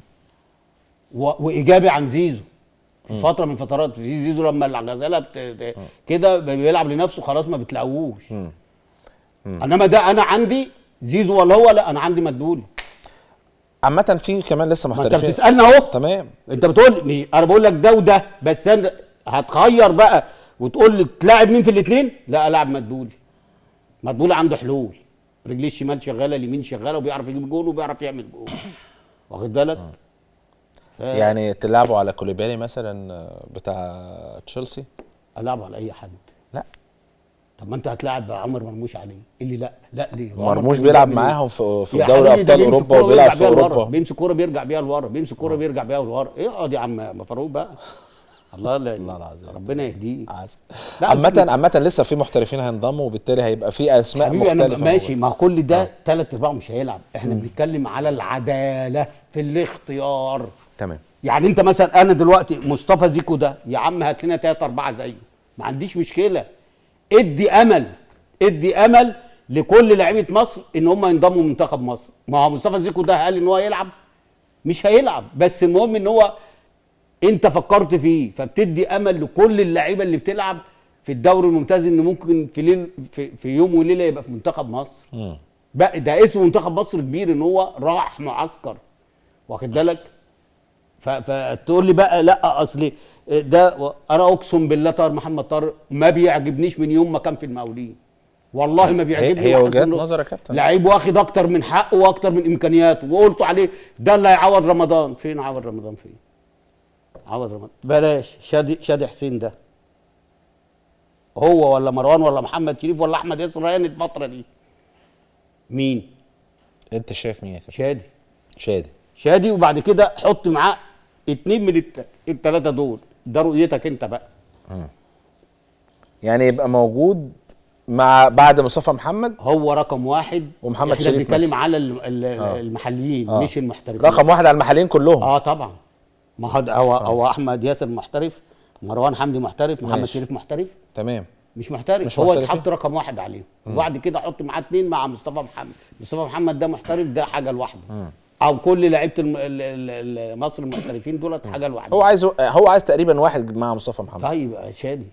و... وايجابي عن زيزو في فتره من فترات في زيزو لما الغزاله بت... ت- كده بيلعب لنفسه خلاص ما بتلاقوهوش انما ده انا عندي زيزو ولا هو لا انا عندي مدبولي عامة في كمان لسه ما انت محترفين بتسالني اهو تمام انت بتقول مش انا بقول لك ده وده بس انت هتخير بقى وتقول لي تلاعب مين في الاثنين لا العب مدبولي مدبولي عنده حلول رجليه الشمال شغاله اليمين شغاله وبيعرف يجيب جول وبيعرف يعمل جول واخد بالك ف... يعني تلعبوا على كوليبالي مثلا بتاع تشيلسي العب على اي حد لا طب ما انت هتلاعب عمر مرموش عليه اللي لا لا ليه هو عمر مرموش مرموش بيلعب ده معاهم في في يا دوري حبيبي ده ابطال بيمسك اوروبا كورة وبيلعب ويرجع في بيها لورا. اوروبا بيمسك كوره بيرجع بيها لورا بيمسك كوره بيرجع بيها لورا اقعد يا عم فاروق بقى الله لا الله العظيم. ربنا يهديه عسل. لا، عامة عامة لسه في محترفين هينضموا وبالتالي هيبقى في اسماء حبيبي انا مختلفة ماشي موجودة. ما كل ده ثلاث ارباعه مش هيلعب احنا بنتكلم على العداله في الاختيار تمام يعني انت مثلا انا دلوقتي مصطفى زيكو ده يا عم هات لنا ثلاثة أربعة زيه ما عنديش مشكلة ادي أمل ادي أمل لكل لعيبة مصر إن هم ينضموا منتخب مصر ما هو مصطفى زيكو ده قال إن هو يلعب مش هيلعب بس المهم إن هو أنت فكرت فيه فبتدي أمل لكل اللعيبة اللي بتلعب في الدوري الممتاز إن ممكن في ليل في, في يوم وليلة يبقى في منتخب مصر مم. بقى ده اسم منتخب مصر كبير إن هو راح معسكر واخد بالك ف- فتقول لي بقى لا اصل ده و- انا اقسم بالله طاهر محمد طارق ما بيعجبنيش من يوم ما كان في المقاولين والله ما بيعجبني هي واحد وجهات منه. نظر يا كابتن. لعيب واخد اكتر من حقه واكتر من امكانياته وقلت عليه ده اللي هيعوض رمضان فين عوض رمضان فين عوض رمضان بلاش شادي شادي حسين ده هو ولا مروان ولا محمد شريف ولا احمد ياسر ريان الفتره دي مين انت شايف مين يا كابتن شادي شادي شادي وبعد كده حط معاه اتنين من الت- التلاته دول ده رؤيتك انت بقى يعني يبقى موجود مع بعد مصطفى محمد هو رقم واحد ومحمد احنا شريف بنتكلم مثلا. على ال- ال- آه. المحليين آه. مش المحترفين رقم واحد على المحلين كلهم اه طبعا ما هو هو, هو احمد ياسر محترف مروان حمدي محترف محمد ماشي. شريف محترف تمام مش محترف مش هو محترفين. يتحط رقم واحد عليه وبعد كده احط معاه اتنين مع مصطفى محمد مصطفى محمد ده محترف ده حاجه لوحده او كل لعيبه الم... ال- ال- ال- مصر المحترفين دولت حاجه لوحده هو عايز هو عايز تقريبا واحد مع مصطفى محمد طيب يا شادي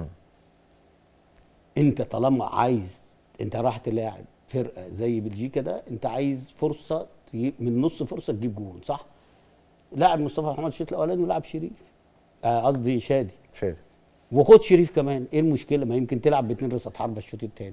انت طالما عايز انت راح تلاعب فرقه زي بلجيكا ده انت عايز فرصه تجيب من نص فرصه تجيب جون صح؟ لاعب مصطفى محمد الشوط الاولاني ولاعب شريف آه، قصدي شادي شادي وخد شريف كمان ايه المشكله ما يمكن تلعب باتنين رصه حربه الشوط الثاني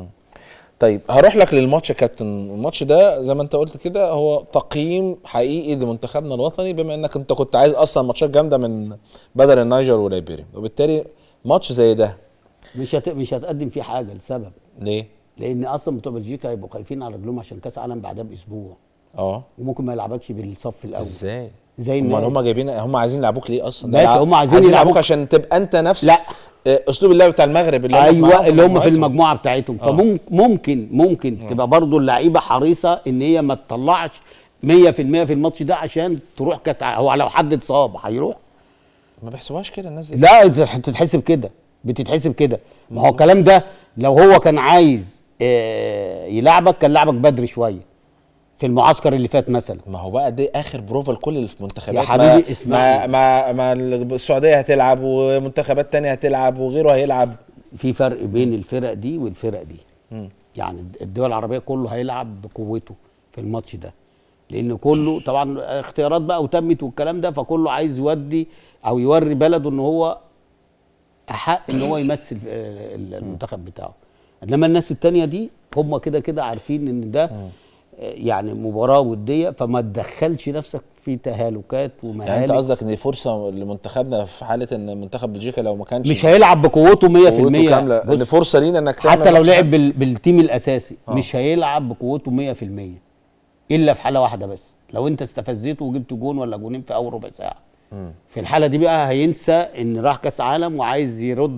طيب هروح لك للماتش يا كابتن الماتش ده زي ما انت قلت كده هو تقييم حقيقي لمنتخبنا الوطني بما انك انت كنت عايز اصلا ماتشات جامده من بدل النيجر وليبيريا وبالتالي ماتش زي ده مش هت... مش هتقدم فيه حاجه لسبب ليه؟ لان اصلا بتوع بلجيكا هيبقوا خايفين على رجلهم عشان كاس عالم بعدها باسبوع اه وممكن ما يلعبكش بالصف الاول ازاي؟ زي امال النادي. هم جايبين هم عايزين يلعبوك ليه اصلا؟ ماشي، يلعب- هم عايزين عايزين يلعبوك. يلعبوك عشان تبقى انت نفس لا. آه، اسلوب اللعب بتاع المغرب اللي هم ايوه معاهم اللي هم في مجموعتهم. المجموعه بتاعتهم فممكن ممكن تبقى برضو اللعيبه حريصه ان هي ما تطلعش 100% في الماتش ده عشان تروح كاس ع- هو لو حد اتصاب هيروح ما بيحسبوهاش كده الناس دي لا بتتح- بتتحسب كده بتتحسب كده ما هو الكلام ده لو هو كان عايز آه، يلعبك كان لعبك بدري شويه في المعسكر اللي فات مثلا ما هو بقى دي اخر بروفا لكل المنتخبات يا حبيبي ما اسمعني. ما ما, ما السعوديه هتلعب ومنتخبات تانية هتلعب وغيره هيلعب في فرق بين الفرق دي والفرق دي يعني الدول العربيه كله هيلعب بقوته في الماتش ده لان كله طبعا اختيارات بقى وتمت والكلام ده فكله عايز يودي او يوري بلده ان هو احق ان هو يمثل آه، المنتخب بتاعه انما الناس التانية دي هم كده كده عارفين ان ده آه، يعني مباراه وديه فما تدخلش نفسك في تهالكات ومهالك يعني انت قصدك ان دي فرصه لمنتخبنا في حاله ان منتخب بلجيكا لو ما كانش مش هيلعب بقوته 100% قوته كامله بص، ان فرصه لينا انك تعمل حتى لو ماتش لعب ده. بال... بالتيم الاساسي آه. مش هيلعب بقوته 100% الا في حاله واحده بس لو انت استفزيته وجبت جون ولا جونين في اول ربع ساعه في الحاله دي بقى هينسى ان راح كاس عالم وعايز يرد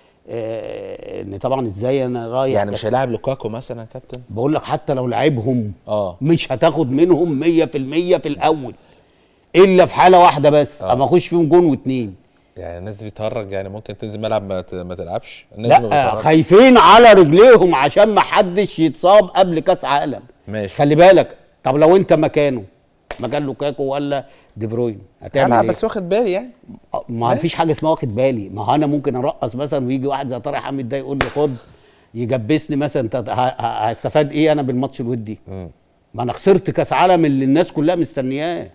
آه ان طبعا ازاي انا رايح يعني كأس- مش هيلاعب لوكاكو مثلا يا كابتن بقول لك حتى لو لعبهم اه مش هتاخد منهم 100% في الاول الا في حاله واحده بس آه. اما اخش فيهم جون واتنين يعني الناس دي بتهرج يعني ممكن تنزل ملعب ما, ت- ما تلعبش الناس دي ما لا بتهرج. خايفين على رجليهم عشان ما حدش يتصاب قبل كاس عالم ماشي خلي بالك طب لو انت مكانه مكان لوكاكو ولا دي بروين هتعمل انا ايه؟ بس واخد بالي يعني ما فيش حاجه اسمها واخد بالي ما هو انا ممكن ارقص مثلا ويجي واحد زي طارق حامد ده يقول لي خد يجبسني مثلا طب ه- ه- هستفاد ايه انا بالماتش الودي ما انا خسرت كاس عالم اللي الناس كلها مستنياه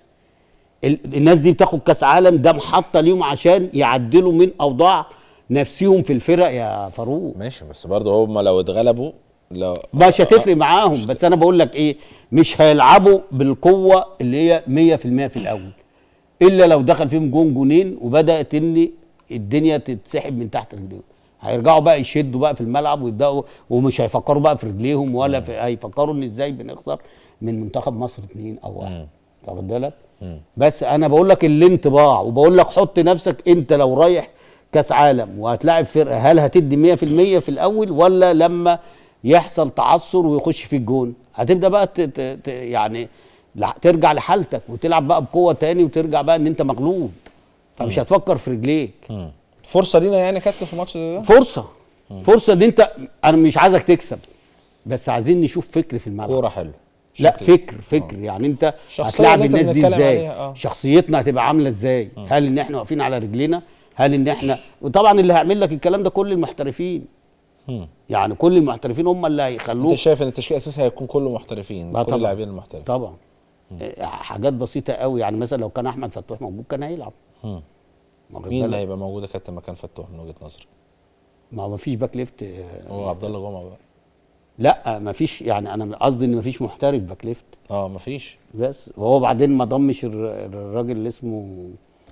ال- الناس دي بتاخد كاس عالم ده محطه ليهم عشان يعدلوا من اوضاع نفسهم في الفرق يا فاروق ماشي بس برضه هم لو اتغلبوا لو مش هتفرق معاهم بس انا بقول لك ايه مش هيلعبوا بالقوه اللي هي 100% في الاول الا لو دخل فيهم جون جونين وبدات ان الدنيا تتسحب من تحت رجليهم هيرجعوا بقى يشدوا بقى في الملعب ويبداوا ومش هيفكروا بقى في رجليهم ولا في هيفكروا ان ازاي بنخسر من منتخب مصر اتنين او واحد واخد بالك بس انا بقول لك الانطباع وبقول لك حط نفسك انت لو رايح كاس عالم وهتلاعب فرقه هل هتدي 100% في الاول ولا لما يحصل تعثر ويخش في الجون هتبدا بقى ت ت ت يعني لا- ترجع لحالتك وتلعب بقى بقوه تاني وترجع بقى ان انت مغلوب فمش هتفكر في رجليك فرصه لينا يعني كابتن في ماتش زي ده فرصه فرصه ان انت انا مش عايزك تكسب بس عايزين نشوف فكر في الملعب كوره حلوه لا شكل. فكر فكر يعني انت الشخصية هتلاعب اللي انت الناس دي بنتكلم ازاي عليها، اه. شخصيتنا هتبقى عامله ازاي هل ان احنا واقفين على رجلينا هل ان احنا وطبعا اللي هيعمل لك الكلام ده كل المحترفين مم. يعني كل المحترفين هم اللي انت هيخلوك شايف ان التشكيل الاساسي هيكون كله محترفين اه كل طبعا. اللاعبين المحترفين طبعا اه، حاجات بسيطه قوي يعني مثلا لو كان احمد فتوح موجود كان هيلعب مم. واخد مين اللي بالك؟ هيبقى موجود يا كابتن مكان فتوح من وجهه نظرك ما هو مفيش باك ليفت اه، هو عبد الله جمعه بقى لا مفيش يعني انا قصدي ان مفيش محترف باك ليفت اه مفيش بس وهو بعدين ما ضمش الر- الراجل اللي اسمه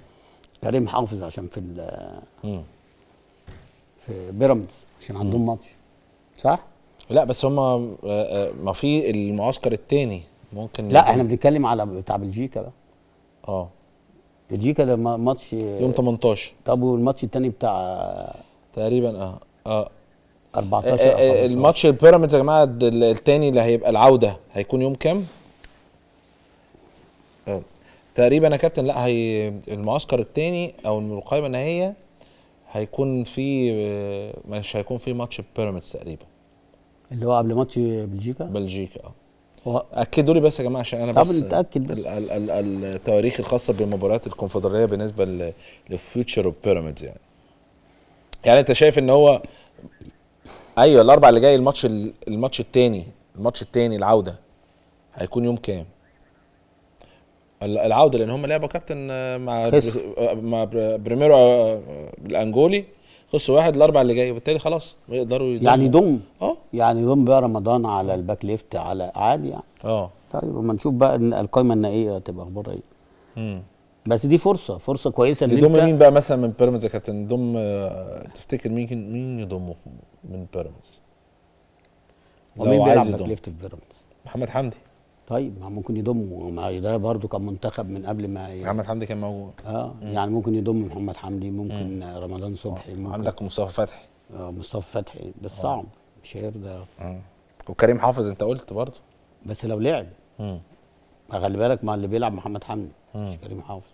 كريم حافظ عشان في ال- مم. في بيراميدز عشان عندهم ماتش صح؟ لا بس هم ما في المعسكر الثاني ممكن لا يكون- احنا بنتكلم على بتاع بلجيكا بقى اه بلجيكا ده ما- ماتش يوم 18 طب والماتش التاني بتاع تقريبا اه اه 14 آه، أو آه، 15. الماتش البيراميدز يا جماعه د- التاني اللي هيبقى العوده هيكون يوم كام؟ آه، تقريبا يا كابتن لا هي المعسكر التاني او القائمه النهائيه هيكون في آه، مش هيكون في ماتش بيراميدز تقريبا اللي هو قبل ماتش بلجيكا بلجيكا اه هو اكدوا لي بس يا جماعه عشان انا طب بس نتأكد بس. ال- ال- ال- التواريخ الخاصه بمباريات الكونفدراليه بالنسبه ل- لفيوتشر اوف بيراميدز يعني يعني انت شايف ان هو ايوه الاربع اللي جاي الماتش ال- الماتش التاني الماتش التاني العوده هيكون يوم كام؟ ال- العوده لان هم لعبوا كابتن آه، مع خسر. بري- آه، مع بر- بريميرو آه، الانجولي خسروا واحد الاربع اللي جاي وبالتالي خلاص يقدروا يضموا. يعني يضم اه يعني يضم بقى رمضان على الباك ليفت على عادي يعني اه طيب اما نشوف بقى إن القائمه النهائيه هتبقى اخبارها ايه مم. بس دي فرصه فرصه كويسه ان يضم انت مين بقى مثلا من بيراميدز يا كابتن يضم آه، تفتكر مين مين يضمه في- من بيراميدز؟ ومين لو بيلعب عايز باك يضم ليفت في بيراميدز محمد حمدي طيب ما ممكن يضم ما ده برضو كان منتخب من قبل ما ي... محمد حمدي كان موجود اه يعني ممكن يضم محمد حمدي ممكن رمضان صبحي ممكن عندك مصطفى فتحي آه مصطفى فتحي بس صعب مش هيرضى وكريم حافظ انت قلت برضه بس لو لعب مم. ما خلي بالك مع اللي بيلعب محمد حمدي مش كريم حافظ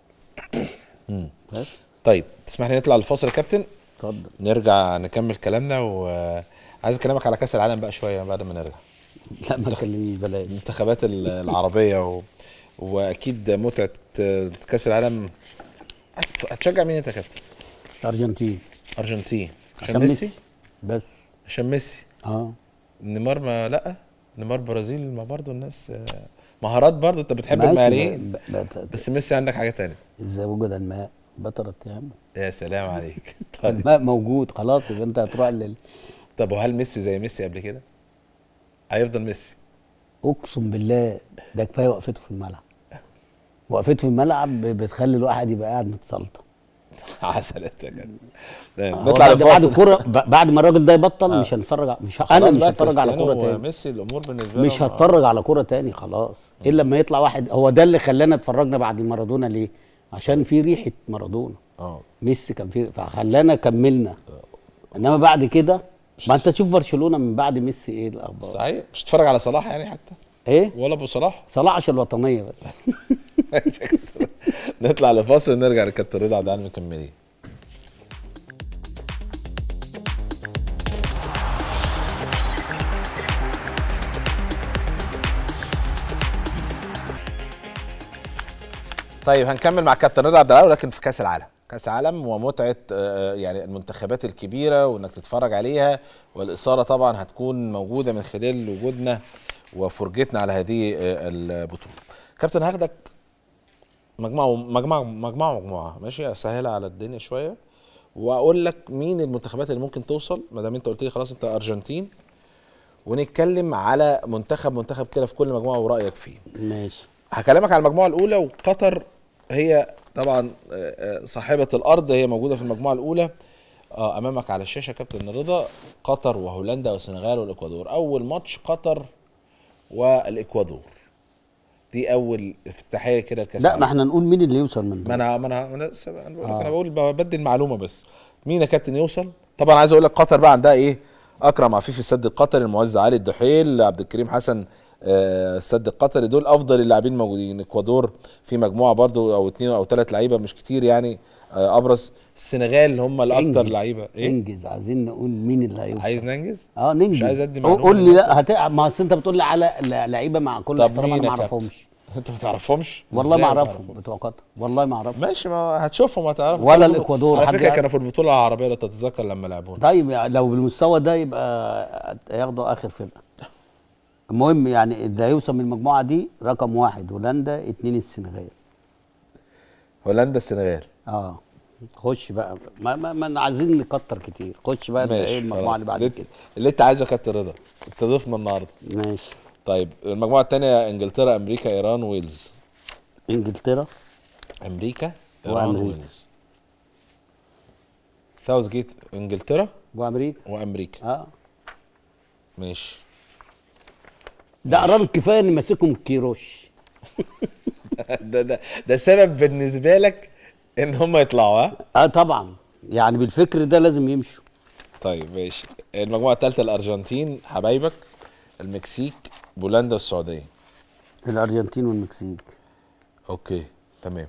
بس طيب تسمح لي نطلع الفاصل يا كابتن اتفضل نرجع نكمل كلامنا وعايز اكلمك على كاس العالم بقى شويه بعد ما نرجع لا ما تكلمنيش بلاش المنتخبات ال- العربيه و... واكيد متعه كاس العالم هت- هتشجع مين انت يا كابتن؟ ارجنتين ارجنتين عشان عشان ميسي بس عشان ميسي اه نيمار ما لا نيمار برازيل ما برضه الناس آه، مهارات برضه انت بتحب ماشي، المهاريين ب- ب- بس ميسي عندك حاجه تانية اذا وجد الماء بطل التيمم يا سلام عليك طيب الماء موجود خلاص يبقى انت هتروح لل طب وهل ميسي زي ميسي قبل كده؟ هيفضل ميسي اقسم بالله ده كفايه وقفته في الملعب وقفته في الملعب بتخلي الواحد يبقى قاعد متسلطن عسل انت كده طيب، هو نطلع بعد بعد لفاصل الكوره ب- بعد ما الراجل ده يبطل مش هنتفرج ع- مش ه- انا خلاص مش بقى هتفرج على كريستيانو كوره تاني وميسي الامور بالنسبه مش لهم- هتفرج على كوره تاني خلاص الا لما يطلع واحد هو ده اللي خلانا اتفرجنا بعد مارادونا ليه عشان في ريحه مارادونا اه ميسي كان في فخلانا كملنا انما بعد كده ما انت تشوف برشلونه من بعد ميسي ايه الاخبار صحيح مش تتفرج على صلاح يعني حتى ايه ولا ابو صلاح صلاح عشان الوطنيه بس نطلع لفاصل ونرجع لكابتن رضا عبد العال مكملين طيب هنكمل مع كابتن رضا عبد العال ولكن في كاس العالم كاس عالم ومتعه آه، يعني المنتخبات الكبيره وانك تتفرج عليها والاثاره طبعا هتكون موجوده من خلال وجودنا وفرجتنا على هذه آه، البطوله كابتن هاخدك مجموعه مجموعه مجموعه مجموعه ماشي اسهلها على الدنيا شويه واقول لك مين المنتخبات اللي ممكن توصل ما دام انت قلت لي خلاص انت ارجنتين ونتكلم على منتخب منتخب كده في كل مجموعه ورايك فيه ماشي هكلمك على المجموعه الاولى وقطر هي طبعا آه، آه، صاحبه الارض هي موجوده في المجموعه الاولى اه امامك على الشاشه كابتن رضا قطر وهولندا والسنغال والاكوادور اول ماتش قطر والاكوادور دي اول افتتاحيه كده كاس لا عالم. ما احنا نقول مين اللي يوصل من ما دول انا ما انا ما انا لسه انا بقول لك انا بقول ببدل معلومه بس مين يا كابتن يوصل طبعا عايز اقول لك قطر بقى عندها ايه اكرم عفيفي السد القطري المعز علي الدحيل عبد الكريم حسن آه، السد القطري دول افضل اللاعبين موجودين الاكوادور في مجموعه برضو او اثنين او ثلاث لعيبه مش كتير يعني آه، ابرز السنغال هم الاكثر انجز. لعيبه ايه انجز عايزين نقول مين اللي هيوصل عايز ننجز اه ننجز مش عايز ادي قول- معلومه قول لي للناس. لا هت... ما أصل انت بتقول لي على ل- لعيبه مع كل طب احترام مين انا يا ما كابتن؟ اعرفهمش انت ما تعرفهمش والله ما إزاي اعرفهم تعرفهم؟ بتوع قطر والله ما اعرفهم ماشي ما هتشوفهم هتعرفهم ولا كانوا في- الإكوادور، على حد فكره يعرف؟ كانوا في البطوله العربيه لو تتذكر لما لعبونا طيب يعني لو بالمستوى ده يبقى ياخدوا اخر فرقه المهم يعني اللي هيوصل من المجموعه دي رقم واحد هولندا اتنين السنغال هولندا السنغال اه خش بقى ما, ما, ما عايزين نكتر كتير خش بقى ايه ماشي المجموعه خلاص. اللي بعد اللي- كده اللي انت عايزه يا كابتن رضا انت ضيفنا النهارده ماشي طيب المجموعه الثانيه انجلترا امريكا ايران ويلز انجلترا امريكا ايران وأمريكا. ويلز ساوث جيت انجلترا وامريكا وامريكا اه ماشي ده قرار كفايه ان ماسكهم كيروش ده ده ده سبب بالنسبه لك ان هم يطلعوا ها اه طبعا يعني بالفكر ده لازم يمشوا طيب ماشي المجموعه الثالثه الارجنتين حبايبك المكسيك بولندا والسعوديه الارجنتين والمكسيك اوكي تمام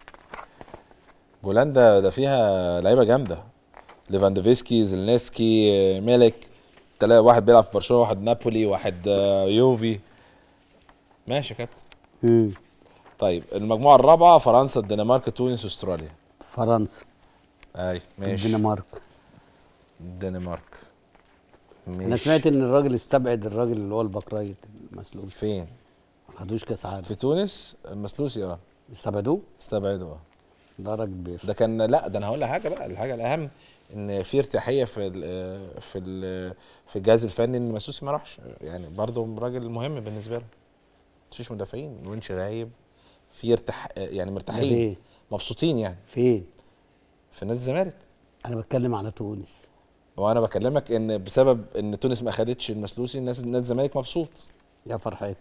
بولندا ده فيها لعيبه جامده ليفاندوفسكي زيلنسكي آه، ميلك تلاقي واحد بيلعب في برشلونه واحد نابولي واحد آه، يوفي ماشي يا كابتن مم. طيب المجموعه الرابعه فرنسا الدنمارك تونس استراليا فرنسا اي ماشي الدنمارك الدنمارك ماشي انا سمعت ان الراجل استبعد الراجل اللي هو البكرايت المسلول فين ما خدوش كاس عالم في تونس المسلوسي اه استبعدوه استبعدوا اه ده راجل بيفهم ده كان لا ده انا هقول لك حاجه بقى الحاجه الاهم ان في ارتياحيه في ال في ال في الجهاز الفني ان مسوسي ما راحش يعني برضه راجل مهم بالنسبه له مفيش مدافعين وينش غايب في ارتاح يعني ده مرتاحين ليه؟ مبسوطين يعني فين في نادي الزمالك انا بتكلم على تونس وانا بكلمك ان بسبب ان تونس ما اخدتش المسلوسي الناس نادي الزمالك مبسوط يا فرحتي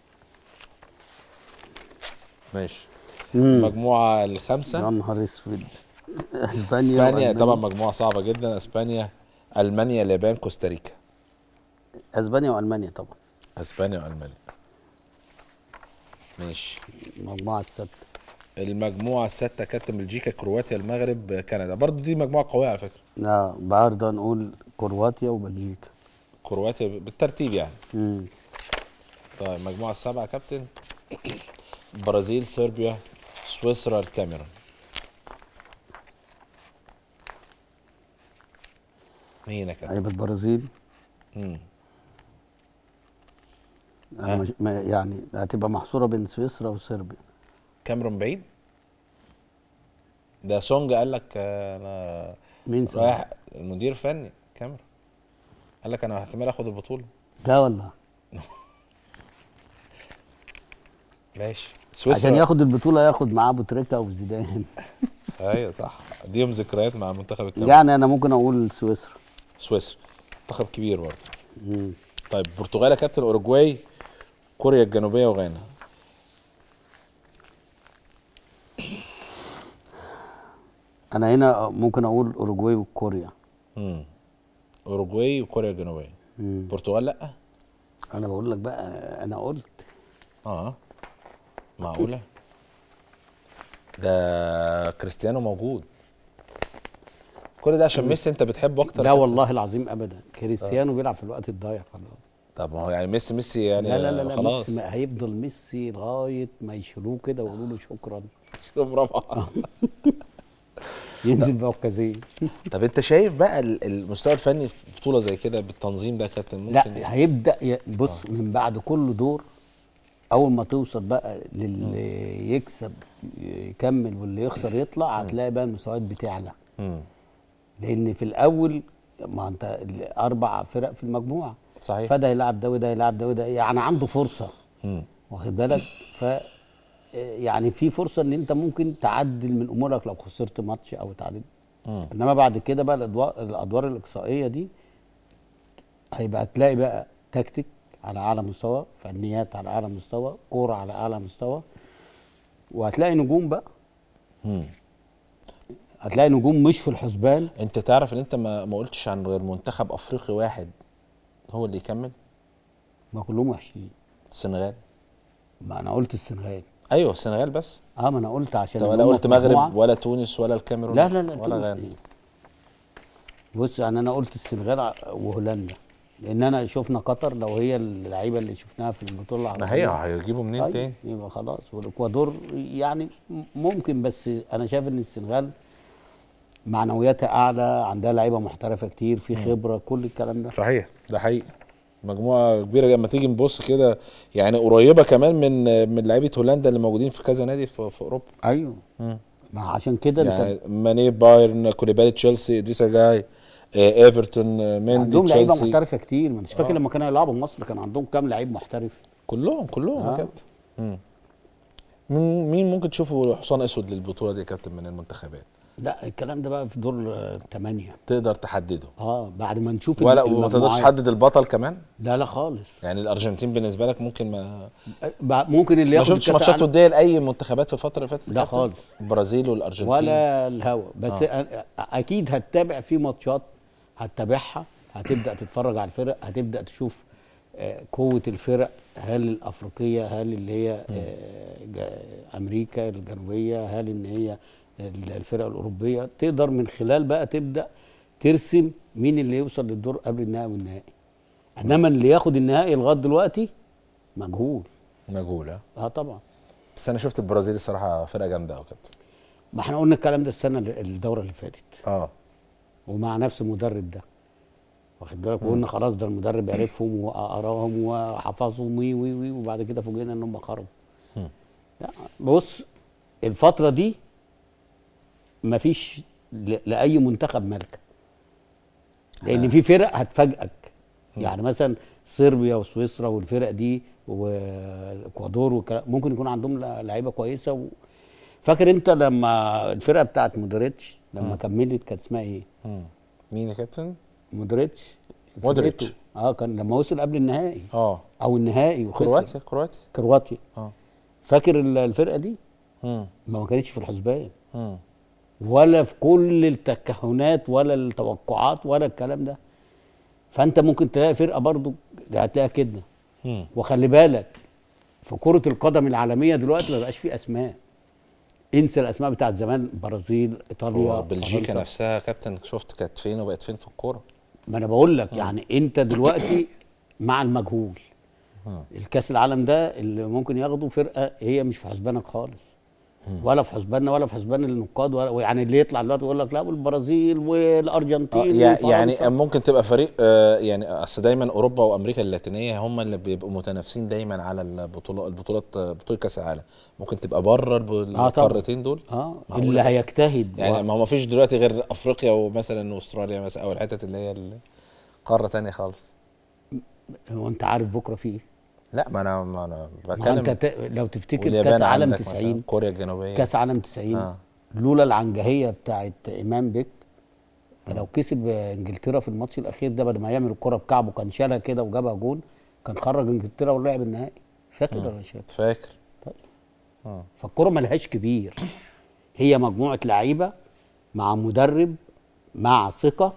ماشي مم. المجموعه يا الخامسه نهار اسود اسبانيا اسبانيا وألمانيا. طبعا مجموعه صعبه جدا اسبانيا المانيا اليابان كوستاريكا اسبانيا والمانيا طبعا اسبانيا والمانيا ماشي المجموعه السادسه المجموعه السادسه كابتن بلجيكا كرواتيا المغرب كندا برضو دي مجموعه قويه على فكره لا برضه نقول كرواتيا وبلجيكا كرواتيا بالترتيب يعني مم. طيب المجموعه السابعه يا كابتن البرازيل صربيا سويسرا الكاميرون مين يا كابتن هيبقى البرازيل مم. أنا مش ما يعني هتبقى محصوره بين سويسرا وصربيا كاميرون بعيد ده سونج قال لك آه، انا مين سويسرا؟ رايح المدير الفني كاميرون قال لك انا احتمال اخد البطوله لا والله ماشي سويسرا عشان ياخد البطوله ياخد معاه ابو تريكه او زيدان ايوه صح ليهم ذكريات مع منتخب الكاميرون يعني انا ممكن اقول سويسرا سويسرا منتخب كبير برضه مم. طيب البرتغال يا كابتن اوروجواي كوريا الجنوبيه وغانا انا هنا ممكن اقول اوروجواي وكوريا امم اوروجواي وكوريا الجنوبيه مم. البرتغال لا انا بقول لك بقى انا قلت اه معقوله ده كريستيانو موجود كل ده عشان ميسي انت بتحبه اكتر لا يا كابتن. والله العظيم ابدا كريستيانو بيلعب في الوقت الضايع خلاص طب ما هو يعني ميسي ميسي يعني لا لا لا, لا خلاص ميسي ما- هيفضل ميسي لغايه ما يشيلوه كده ويقولوا له شكرا مربع ينزل بعكازين طب انت شايف بقى ال- المستوى الفني في بطوله زي كده بالتنظيم ده يا كابتن ممكن لا هيبدا ي- بص من بعد كل دور اول ما توصل بقى للي يكسب يكمل واللي يخسر يطلع هتلاقي بقى المستويات بتعلى مم. لان في الاول ما انت اربع فرق في المجموعه صحيح فده يلعب ده وده يلعب ده وده يعني عنده فرصه مم. واخد بالك ف يعني في فرصه ان انت ممكن تعدل من امورك لو خسرت ماتش او تعادل مم. انما بعد كده بقى الادوار الادوار الاقصائيه دي هيبقى تلاقي بقى تكتيك على اعلى مستوى فنيات على اعلى مستوى كوره على اعلى مستوى وهتلاقي نجوم بقى مم. هتلاقي نجوم مش في الحسبان انت تعرف ان انت ما ما قلتش عن غير منتخب افريقي واحد هو اللي يكمل ما كلهم وحشين السنغال ما انا قلت السنغال ايوه السنغال بس اه ما انا قلت عشان انت إن ولا هم قلت في مجموعة. مغرب ولا تونس ولا الكاميرون لا لا لا ولا تونس غانا إيه؟ بص يعني انا قلت السنغال ع- وهولندا لان انا شفنا قطر لو هي اللعيبه اللي شفناها في البطوله ما هي العربية. هيجيبوا منين طيب تاني يبقى خلاص والاكوادور يعني م- ممكن بس انا شايف ان السنغال معنوياتها اعلى عندها لعيبه محترفه كتير في خبره كل الكلام ده صحيح ده حقيقي مجموعه كبيره لما تيجي نبص كده يعني قريبه كمان من من لعيبه هولندا اللي موجودين في كذا نادي في, في اوروبا ايوه ما عشان كده يعني انت ماني بايرن كوليبالي تشيلسي ادريسا جاي آه، ايفرتون آه، مندي عندهم لعيبه تشيلسي محترفه كتير ما انتش فاكر لما كانوا يلعبوا مصر كان عندهم كام لعيب محترف كلهم كلهم يا آه. كابتن مم. مين مين ممكن تشوفه حصان اسود للبطوله دي يا كابتن من المنتخبات لا الكلام ده بقى في دور الثمانيه تقدر تحدده اه بعد ما نشوف ولا الم- وما تقدرش المجموعات. تحدد البطل كمان لا لا خالص يعني الارجنتين بالنسبه لك ممكن ما بقى- ممكن اللي ما ياخد شفتش كأس ماتشات العالم وديه لاي منتخبات في الفتره اللي فاتت يا لا كابتن؟ خالص. البرازيل والارجنتين ولا الهوا بس آه. اكيد هتتابع في ماتشات هتتابعها هتبدا تتفرج على الفرق هتبدا تشوف آه، قوه الفرق هل الافريقيه هل اللي هي آه، جا- امريكا الجنوبيه هل ان هي ال- الفرق الاوروبيه تقدر من خلال بقى تبدا ترسم مين اللي يوصل للدور قبل النهائي والنهائي انما اللي ياخد النهائي لغايه دلوقتي مجهول مجهول ها؟ اه طبعا بس انا شفت البرازيل الصراحه فرقه جامده قوي كابتن ما احنا قلنا الكلام ده السنه اللي- الدوره اللي فاتت اه ومع نفس المدرب ده واخد بالك وقلنا خلاص ده المدرب عرفهم وقراهم وحفظهم وي وي وي وبعد كده فوجئنا ان هم خرجوا لا، بص الفتره دي مفيش ل- لاي منتخب ملكه لان في فرق هتفاجئك يعني مثلا صربيا وسويسرا والفرق دي والاكوادور والكلام ممكن يكون عندهم ل- لعيبه كويسه و... فاكر انت لما الفرقه بتاعت مودريتش لما كملت كانت اسمها ايه؟ مم. مين يا كابتن مودريتش مودريتش. فرقته. اه كان لما وصل قبل النهائي اه او النهائي وخسر كرواتيا كرواتيا كرواتيا اه فاكر ال- الفرقه دي مم. ما ما كانتش في الحسبان مم. ولا في كل التكهنات ولا التوقعات ولا الكلام ده فانت ممكن تلاقي فرقه برضو هتلاقيها كده مم. وخلي بالك في كره القدم العالميه دلوقتي ما بقاش فيه اسماء انسى الاسماء بتاعت زمان برازيل ايطاليا هو بلجيكا فرنسا. نفسها يا كابتن شفت كانت فين وبقت فين في الكوره ما انا بقول لك يعني انت دلوقتي مع المجهول الكاس العالم ده اللي ممكن ياخده فرقه هي مش في حسبانك خالص ولا في حسباننا ولا في حسبان النقاد ولا يعني اللي يطلع دلوقتي يقول لك لا والبرازيل آه والارجنتين يع- وفرنسا. يعني ممكن تبقى فريق آه يعني اصل دايما اوروبا وامريكا اللاتينيه هم اللي بيبقوا متنافسين دايما على البطولات البطولات آه، بطوله كاس العالم ممكن تبقى بره الب- طبعا. القارتين دول اه معقولة اللي كده؟ هيجتهد يعني و- ما هو ما فيش دلوقتي غير افريقيا ومثلا واستراليا مثلا او الحتت اللي هي ال- قاره تانية خالص هو انت عارف بكره في ايه؟ لا ما انا ما انا ما بتكلم انت ت... لو تفتكر واليابان كاس عالم عندك مثلاً، 90 كوريا الجنوبيه كاس عالم 90 آه. لولا العنجهيه بتاعت امام بيك كان لو كسب انجلترا في الماتش الاخير ده بدل ما يعمل الكره بكعبه كان شالها كده وجابها جون كان خرج انجلترا ولعب النهائي فاكر ولا مش فاكر؟ فاكر فالكره ملهاش كبير هي مجموعه لعيبه مع مدرب مع ثقه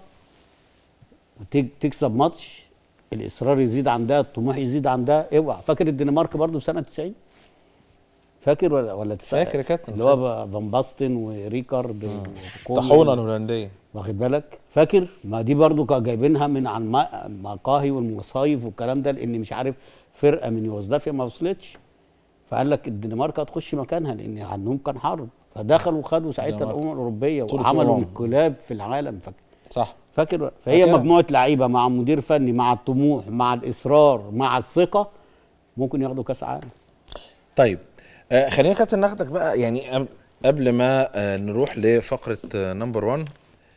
وتك- تكسب ماتش الاصرار يزيد عندها الطموح يزيد عندها اوعى فاكر الدنمارك برضو سنه 90 فاكر ولا ولا تف- فاكر يا كابتن، اللي هو ب- فان باستن وريكارد وكومان. الطاحونه الهولنديه واخد بالك فاكر ما دي برضو كانوا جايبينها من عن ما- مقاهي والمصايف والكلام ده لان مش عارف فرقه من يوغوسلافيا ما وصلتش فقال لك الدنمارك هتخش مكانها لان عندهم كان حرب فدخلوا وخدوا ساعتها الدنمارك. الامم الاوروبيه طول وعملوا العمر. انقلاب في العالم فاكر صح فاكر فهي فاكرها. مجموعه لعيبه مع مدير فني مع الطموح مع الاصرار مع الثقه ممكن ياخدوا كاس عالم طيب آه خلينا يا كابتن ناخدك بقى يعني أم- قبل ما آه نروح لفقره نمبر 1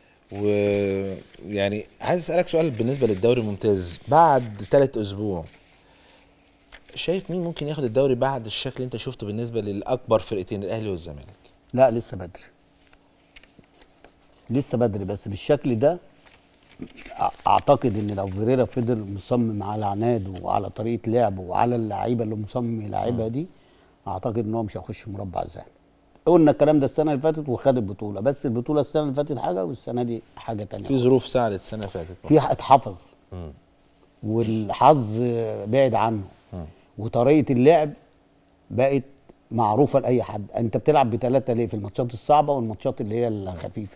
ويعني عايز اسالك سؤال بالنسبه للدوري الممتاز بعد ثلاث اسبوع شايف مين ممكن ياخد الدوري بعد الشكل اللي انت شفته بالنسبه للاكبر فرقتين الاهلي والزمالك لا لسه بدري لسه بدري بس بالشكل ده أع- اعتقد ان لو فيريرا فضل مصمم على عناده وعلى طريقه لعبه وعلى اللعيبه اللي مصمم يلعبها دي اعتقد ان هو مش هيخش مربع ذهبي قلنا الكلام ده السنه اللي فاتت وخد البطوله بس البطوله السنه اللي فاتت حاجه والسنه دي حاجه تانية في ظروف ساعدت السنه اللي فاتت في اتحفظ والحظ بعد عنه وطريقه اللعب بقت معروفه لاي حد انت بتلعب بثلاثه ليه في الماتشات الصعبه والماتشات اللي هي الخفيفه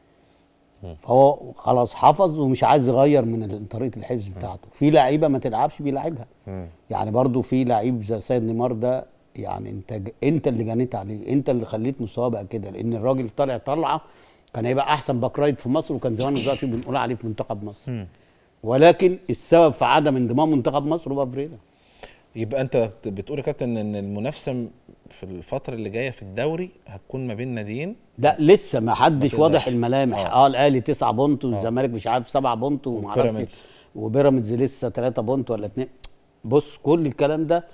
فهو خلاص حفظ ومش عايز يغير من ال- طريقه الحفظ بتاعته في لعيبه ما تلعبش بيلعبها يعني برضو في لعيب زي سيد نيمار ده يعني انت ج- انت اللي جنيت عليه انت اللي خليت مستواه بقى كده لان الراجل طالع طلعه كان هيبقى احسن باك رايت في مصر وكان زمان دلوقتي بنقول عليه في منتخب مصر ولكن السبب في عدم انضمام منتخب مصر هو فريرا يبقى انت بتقول يا كابتن ان المنافسه في الفتره اللي جايه في الدوري هتكون ما بين ناديين لا لسه ما حدش تقدرش. واضح الملامح آه. اه, الاهلي 9 بونت والزمالك مش عارف 7 بونت وما اعرفش وبيراميدز. وبيراميدز لسه 3 بونت ولا 2 بص كل الكلام ده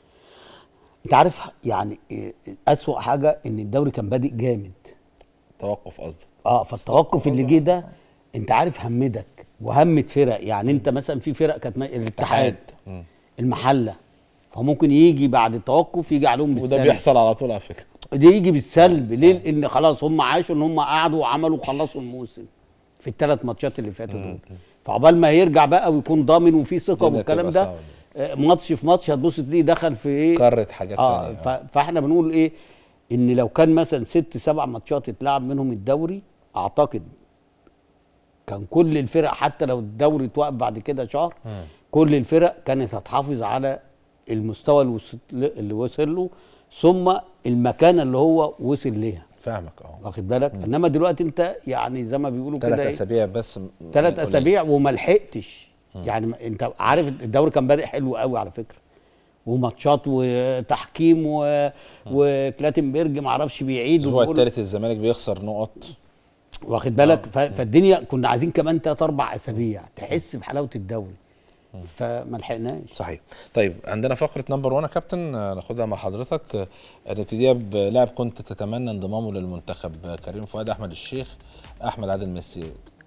انت عارف يعني إيه اسوأ حاجه ان الدوري كان بادئ جامد توقف قصدك اه فالتوقف اللي جه ده انت عارف همدك وهمت فرق يعني انت مثلا في فرق كانت م- الاتحاد مم. المحله فممكن يجي بعد التوقف يجي عليهم بالسلب وده بيحصل على طول على فكره ده يجي بالسلب ليه؟ لان خلاص هم عاشوا ان هم قعدوا وعملوا وخلصوا الموسم في الثلاث ماتشات اللي فاتوا دول فعقبال ما يرجع بقى ويكون ضامن وفي ثقه الدنيا والكلام تبقى ده صعبة. آه، ماتش في ماتش هتبص تلاقيه دخل في ايه كرت حاجات اه تانية ف- فاحنا بنقول ايه ان لو كان مثلا ست سبع ماتشات اتلعب منهم الدوري اعتقد كان كل الفرق حتى لو الدوري اتوقف بعد كده شهر كل الفرق كانت هتحافظ على المستوى اللي وصل اللي وصل له ثم المكانه اللي هو وصل ليها فاهمك اه واخد بالك انما دلوقتي انت يعني زي ما بيقولوا ثلاث كده إيه؟ اسابيع بس م- ثلاث قليل. اسابيع وما لحقتش يعني ما- انت عارف الدوري كان بادئ حلو قوي على فكره وماتشات وتحكيم و... وكلاتنبرج ما اعرفش بيعيد الاسبوع وبيقول- الثالث الزمالك بيخسر نقط واخد بالك ف... فالدنيا كنا عايزين كمان ثلاث اربع اسابيع تحس بحلاوه الدوري فما لحقناش صحيح طيب عندنا فقره نمبر 1 يا كابتن آه، ناخدها مع حضرتك آه، نبتديها بلاعب كنت تتمنى انضمامه للمنتخب آه، كريم فؤاد احمد الشيخ احمد عادل ميسي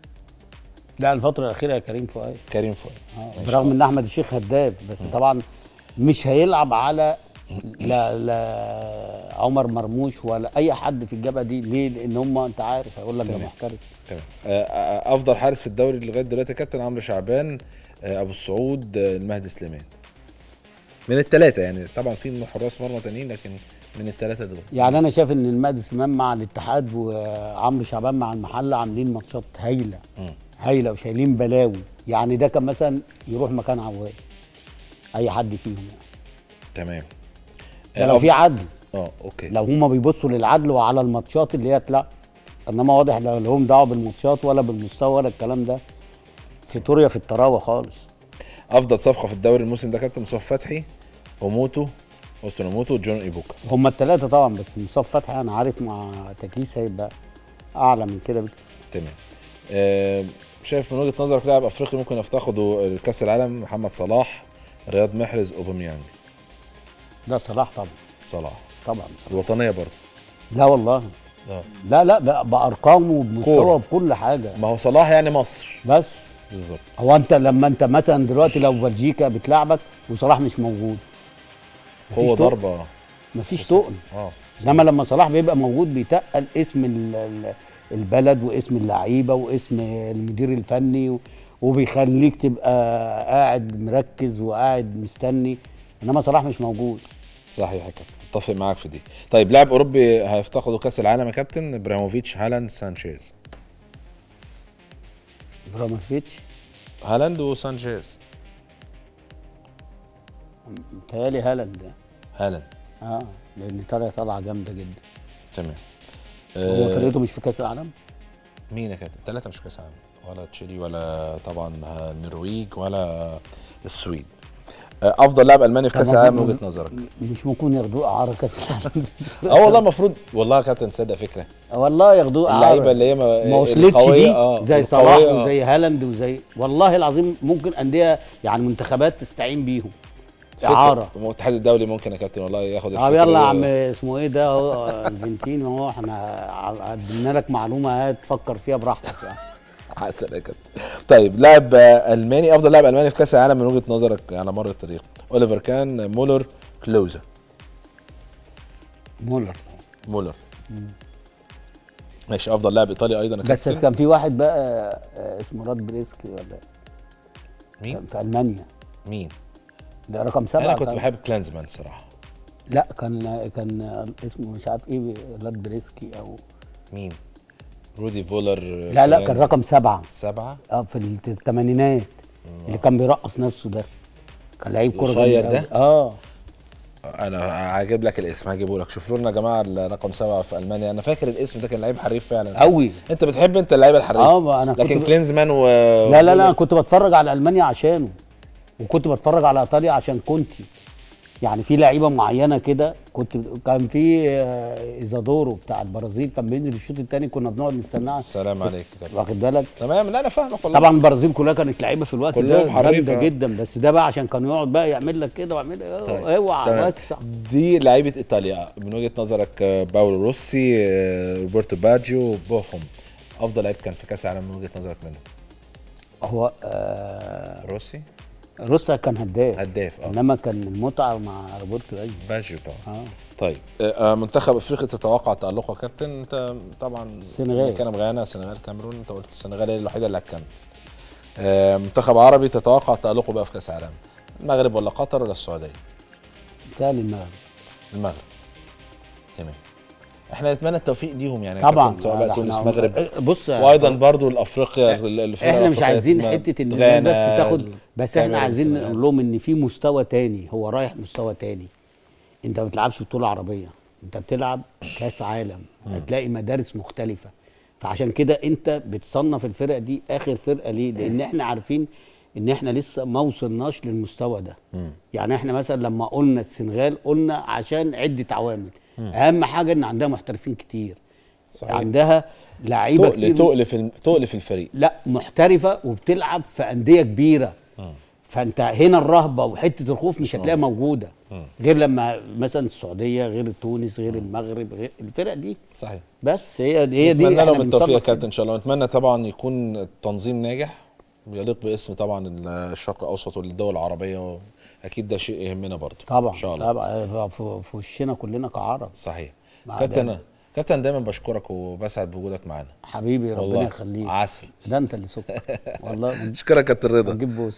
لا الفتره الاخيره يا كريم فؤاد كريم فؤاد آه، برغم ان احمد الشيخ هداف بس طبعا مش هيلعب على لا لا عمر مرموش ولا اي حد في الجبهه دي ليه لان هم انت عارف هيقول لك ده تمام. محترف تمام آه، آه، افضل حارس في الدوري لغايه دلوقتي يا كابتن عمرو شعبان آه، ابو السعود آه، المهدي سليمان من الثلاثه يعني طبعا في من حراس مرمى تانيين لكن من الثلاثه دول يعني انا شايف ان المهدي سليمان مع الاتحاد وعمرو شعبان مع المحله عاملين ماتشات هايله هايله وشايلين بلاوي يعني ده كان مثلا يروح مكان عواد اي حد فيهم يعني تمام ده لو في عدل اه اوكي لو هما بيبصوا للعدل وعلى الماتشات اللي هي تلعب انما واضح لا لهم دعوه بالماتشات ولا بالمستوى ولا الكلام ده فيتوريا في الطراوه خالص افضل صفقه في الدوري الموسم ده كابتن مصطفى فتحي اوموتو اوستن اوموتو جون ايبوكا هما الثلاثه طبعا بس مصطفى فتحي انا عارف مع تكليس هيبقى اعلى من كده بكتير. تمام آه شايف من وجهه نظرك لاعب افريقي ممكن يفتقدوا الكاس العالم محمد صلاح رياض محرز اوباميانج ده صلاح طبعا صلاح طبعا صلاح. الوطنيه برضه لا والله اه لا لا بقى بارقامه وبمستوى كورة. بكل حاجه ما هو صلاح يعني مصر بس بالظبط هو انت لما انت مثلا دلوقتي لو بلجيكا بتلعبك وصلاح مش موجود مفيش هو تقل. ضربه مفيش تقل اه انما لما صلاح بيبقى موجود بيتقل اسم ال- ال- البلد واسم اللعيبه واسم المدير الفني و- وبيخليك تبقى قاعد مركز وقاعد مستني انما صلاح مش موجود صحيح يا كابتن اتفق معاك في دي طيب لاعب اوروبي هيفتقدوا كاس العالم يا كابتن ابراهيموفيتش هالاند سانشيز ابراموفيتش هالاند وسانشيز متهيألي هالاند هالاند اه لان ايطاليا طالعه جامده جدا تمام هو آه فرقته مش في كاس العالم مين يا كابتن الثلاثه مش كاس عالم ولا تشيلي ولا طبعا النرويج ولا السويد آه افضل لاعب الماني في كاس طب العالم من المفروض- وجهه نظرك مش ممكن ياخدوه اعاره كاس العالم اه والله المفروض والله يا كابتن تصدق فكره والله ياخدوه اعاره اللعيبه اللي هي ما ما وصلتش القوية، دي آه، زي القوية، صلاح آه. وزي هالاند وزي والله العظيم ممكن انديه يعني منتخبات تستعين بيهم فكرة. اعاره الاتحاد الدولي ممكن يا كابتن والله ياخد طب الفكرة يلا دي. يا عم اسمه ايه ده اهو الفنتين اهو احنا قدمنا لك معلومه هتفكر فيها براحتك يعني عسل يا كابتن طيب لاعب آه، الماني افضل لاعب الماني في كاس العالم من وجهه نظرك على مر التاريخ اوليفر كان مولر كلوزا مولر مولر ماشي افضل لاعب ايطالي ايضا يا بس كابتن كان في واحد بقى آه، اسمه راد بريسكي ولا مين كان في المانيا مين ده رقم سبعه انا كنت كان- بحب كلانزمان صراحه لا كان كان اسمه مش عارف ايه راد بريسكي او مين رودي فولر لا لا كان رقم سبعه سبعة اه في الثمانينات اللي كان بيرقص نفسه ده كان لعيب كوره القصير جامد ده؟ أوي. اه انا هجيب لك الاسم هجيبه لك شوفوا لنا يا جماعه الرقم سبعة في المانيا انا فاكر الاسم ده كان لعيب حريف فعلا قوي انت بتحب انت اللعيبه الحريف اه ما أنا كنت لكن ب- كلينزمان و لا لا لا انا كنت بتفرج على المانيا عشانه وكنت بتفرج على ايطاليا عشان كونتي يعني في لعيبه معينه كده كنت كان في آه، ايزادورو بتاع البرازيل كان بينزل الشوط الثاني كنا بنقعد نستناه سلام عليك يا كابتن. واخد بالك تمام لا انا فاهمك والله طبعا البرازيل كلها كانت لعيبه في الوقت ده كلهم حريفة. جامده جدا بس ده بقى عشان كان يقعد بقى يعمل لك كده ويعمل طيب، اوعى تمام. بس دي لعيبه ايطاليا من وجهه نظرك آه، باولو روسي آه، روبرتو باجيو بوفون افضل لعيب كان في كاس العالم من وجهه نظرك منه هو آه روسي روسيا كان هداف هداف اه انما كان المتعه مع روبرتو باجيو باجيو طبعا اه طيب آه، آه، منتخب افريقيا تتوقع تالقه يا كابتن انت طبعا السنغال. كان غانا السنغال كاميرون انت قلت السنغال هي الوحيده اللي هتكمل آه، منتخب عربي تتوقع تالقه بقى في كاس العالم المغرب ولا قطر ولا السعوديه بالتالي المغرب المغرب تمام احنا نتمنى التوفيق ليهم يعني يا طبعا كابتن، سواء بقى إحنا- تونس المغرب بص وايضا برضو الافريقيا الفرق احنا مش الأفريقية عايزين ما- حته ان الناس غانا، بس تاخد بس احنا الكاميرون، عايزين السنغال. نقول لهم ان في مستوى تاني هو رايح مستوى تاني انت ما بتلعبش بطوله عربيه انت بتلعب كاس عالم هتلاقي مدارس مختلفه فعشان كده انت بتصنف الفرق دي اخر فرقه ليه لان احنا عارفين ان احنا لسه ما وصلناش للمستوى ده يعني احنا مثلا لما قلنا السنغال قلنا عشان عده عوامل اهم حاجه ان عندها محترفين كتير صحيح. عندها لعيبه تقل كتير تقل في الم- تقل في الفريق لا محترفه وبتلعب في انديه كبيره فانت هنا الرهبه وحته الخوف مش هتلاقيها موجوده غير لما مثلا السعوديه غير تونس غير المغرب غير الفرق دي صحيح بس هي هي دي نتمنى احنا لهم التوفيق يا بنصنف كابتن ان شاء الله نتمنى طبعا يكون التنظيم ناجح يليق باسم طبعا الشرق الاوسط والدول العربيه اكيد ده شيء يهمنا برضه طبعا ان شاء الله طبعا في في وشنا كلنا كعرب صحيح مع كابتن ده. كابتن دايما بشكرك وبسعد بوجودك معانا حبيبي ربنا والله يخليك عسل ده انت اللي سكر والله اشكرك يا كابتن رضا بجيب بوسه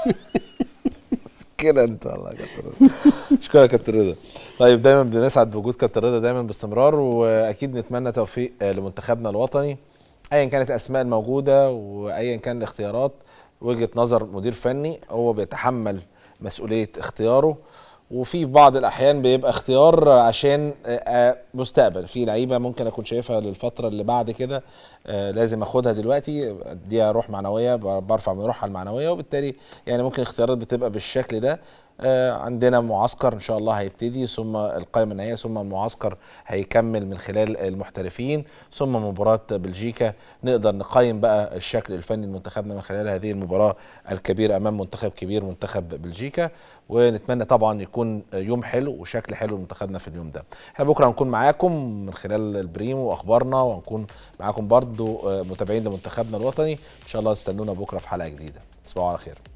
كده انت والله يا كابتن رضا اشكرك يا كابتن رضا طيب دايما بنسعد بوجود كابتن رضا دايما باستمرار واكيد نتمنى توفيق آه، لمنتخبنا الوطني ايا كانت الاسماء الموجوده وايا كان الاختيارات وجهه نظر مدير فني هو بيتحمل مسؤوليه اختياره وفي بعض الاحيان بيبقى اختيار عشان آه، آه، مستقبل في لعيبه ممكن اكون شايفها للفتره اللي بعد كده آه، لازم اخدها دلوقتي اديها روح معنويه ب- برفع من روحها المعنويه وبالتالي يعني ممكن اختيارات بتبقى بالشكل ده آه، عندنا معسكر ان شاء الله هيبتدي ثم القائمه النهائيه ثم المعسكر هيكمل من خلال المحترفين ثم مباراه بلجيكا نقدر نقيم بقى الشكل الفني لمنتخبنا من خلال هذه المباراه الكبيره امام منتخب كبير منتخب بلجيكا ونتمنى طبعا يكون يوم حلو وشكل حلو لمنتخبنا في اليوم ده احنا بكره هنكون معاكم من خلال البريمو واخبارنا وهنكون معاكم برضو آه، متابعين لمنتخبنا الوطني ان شاء الله استنونا بكره في حلقه جديده تصبحوا على خير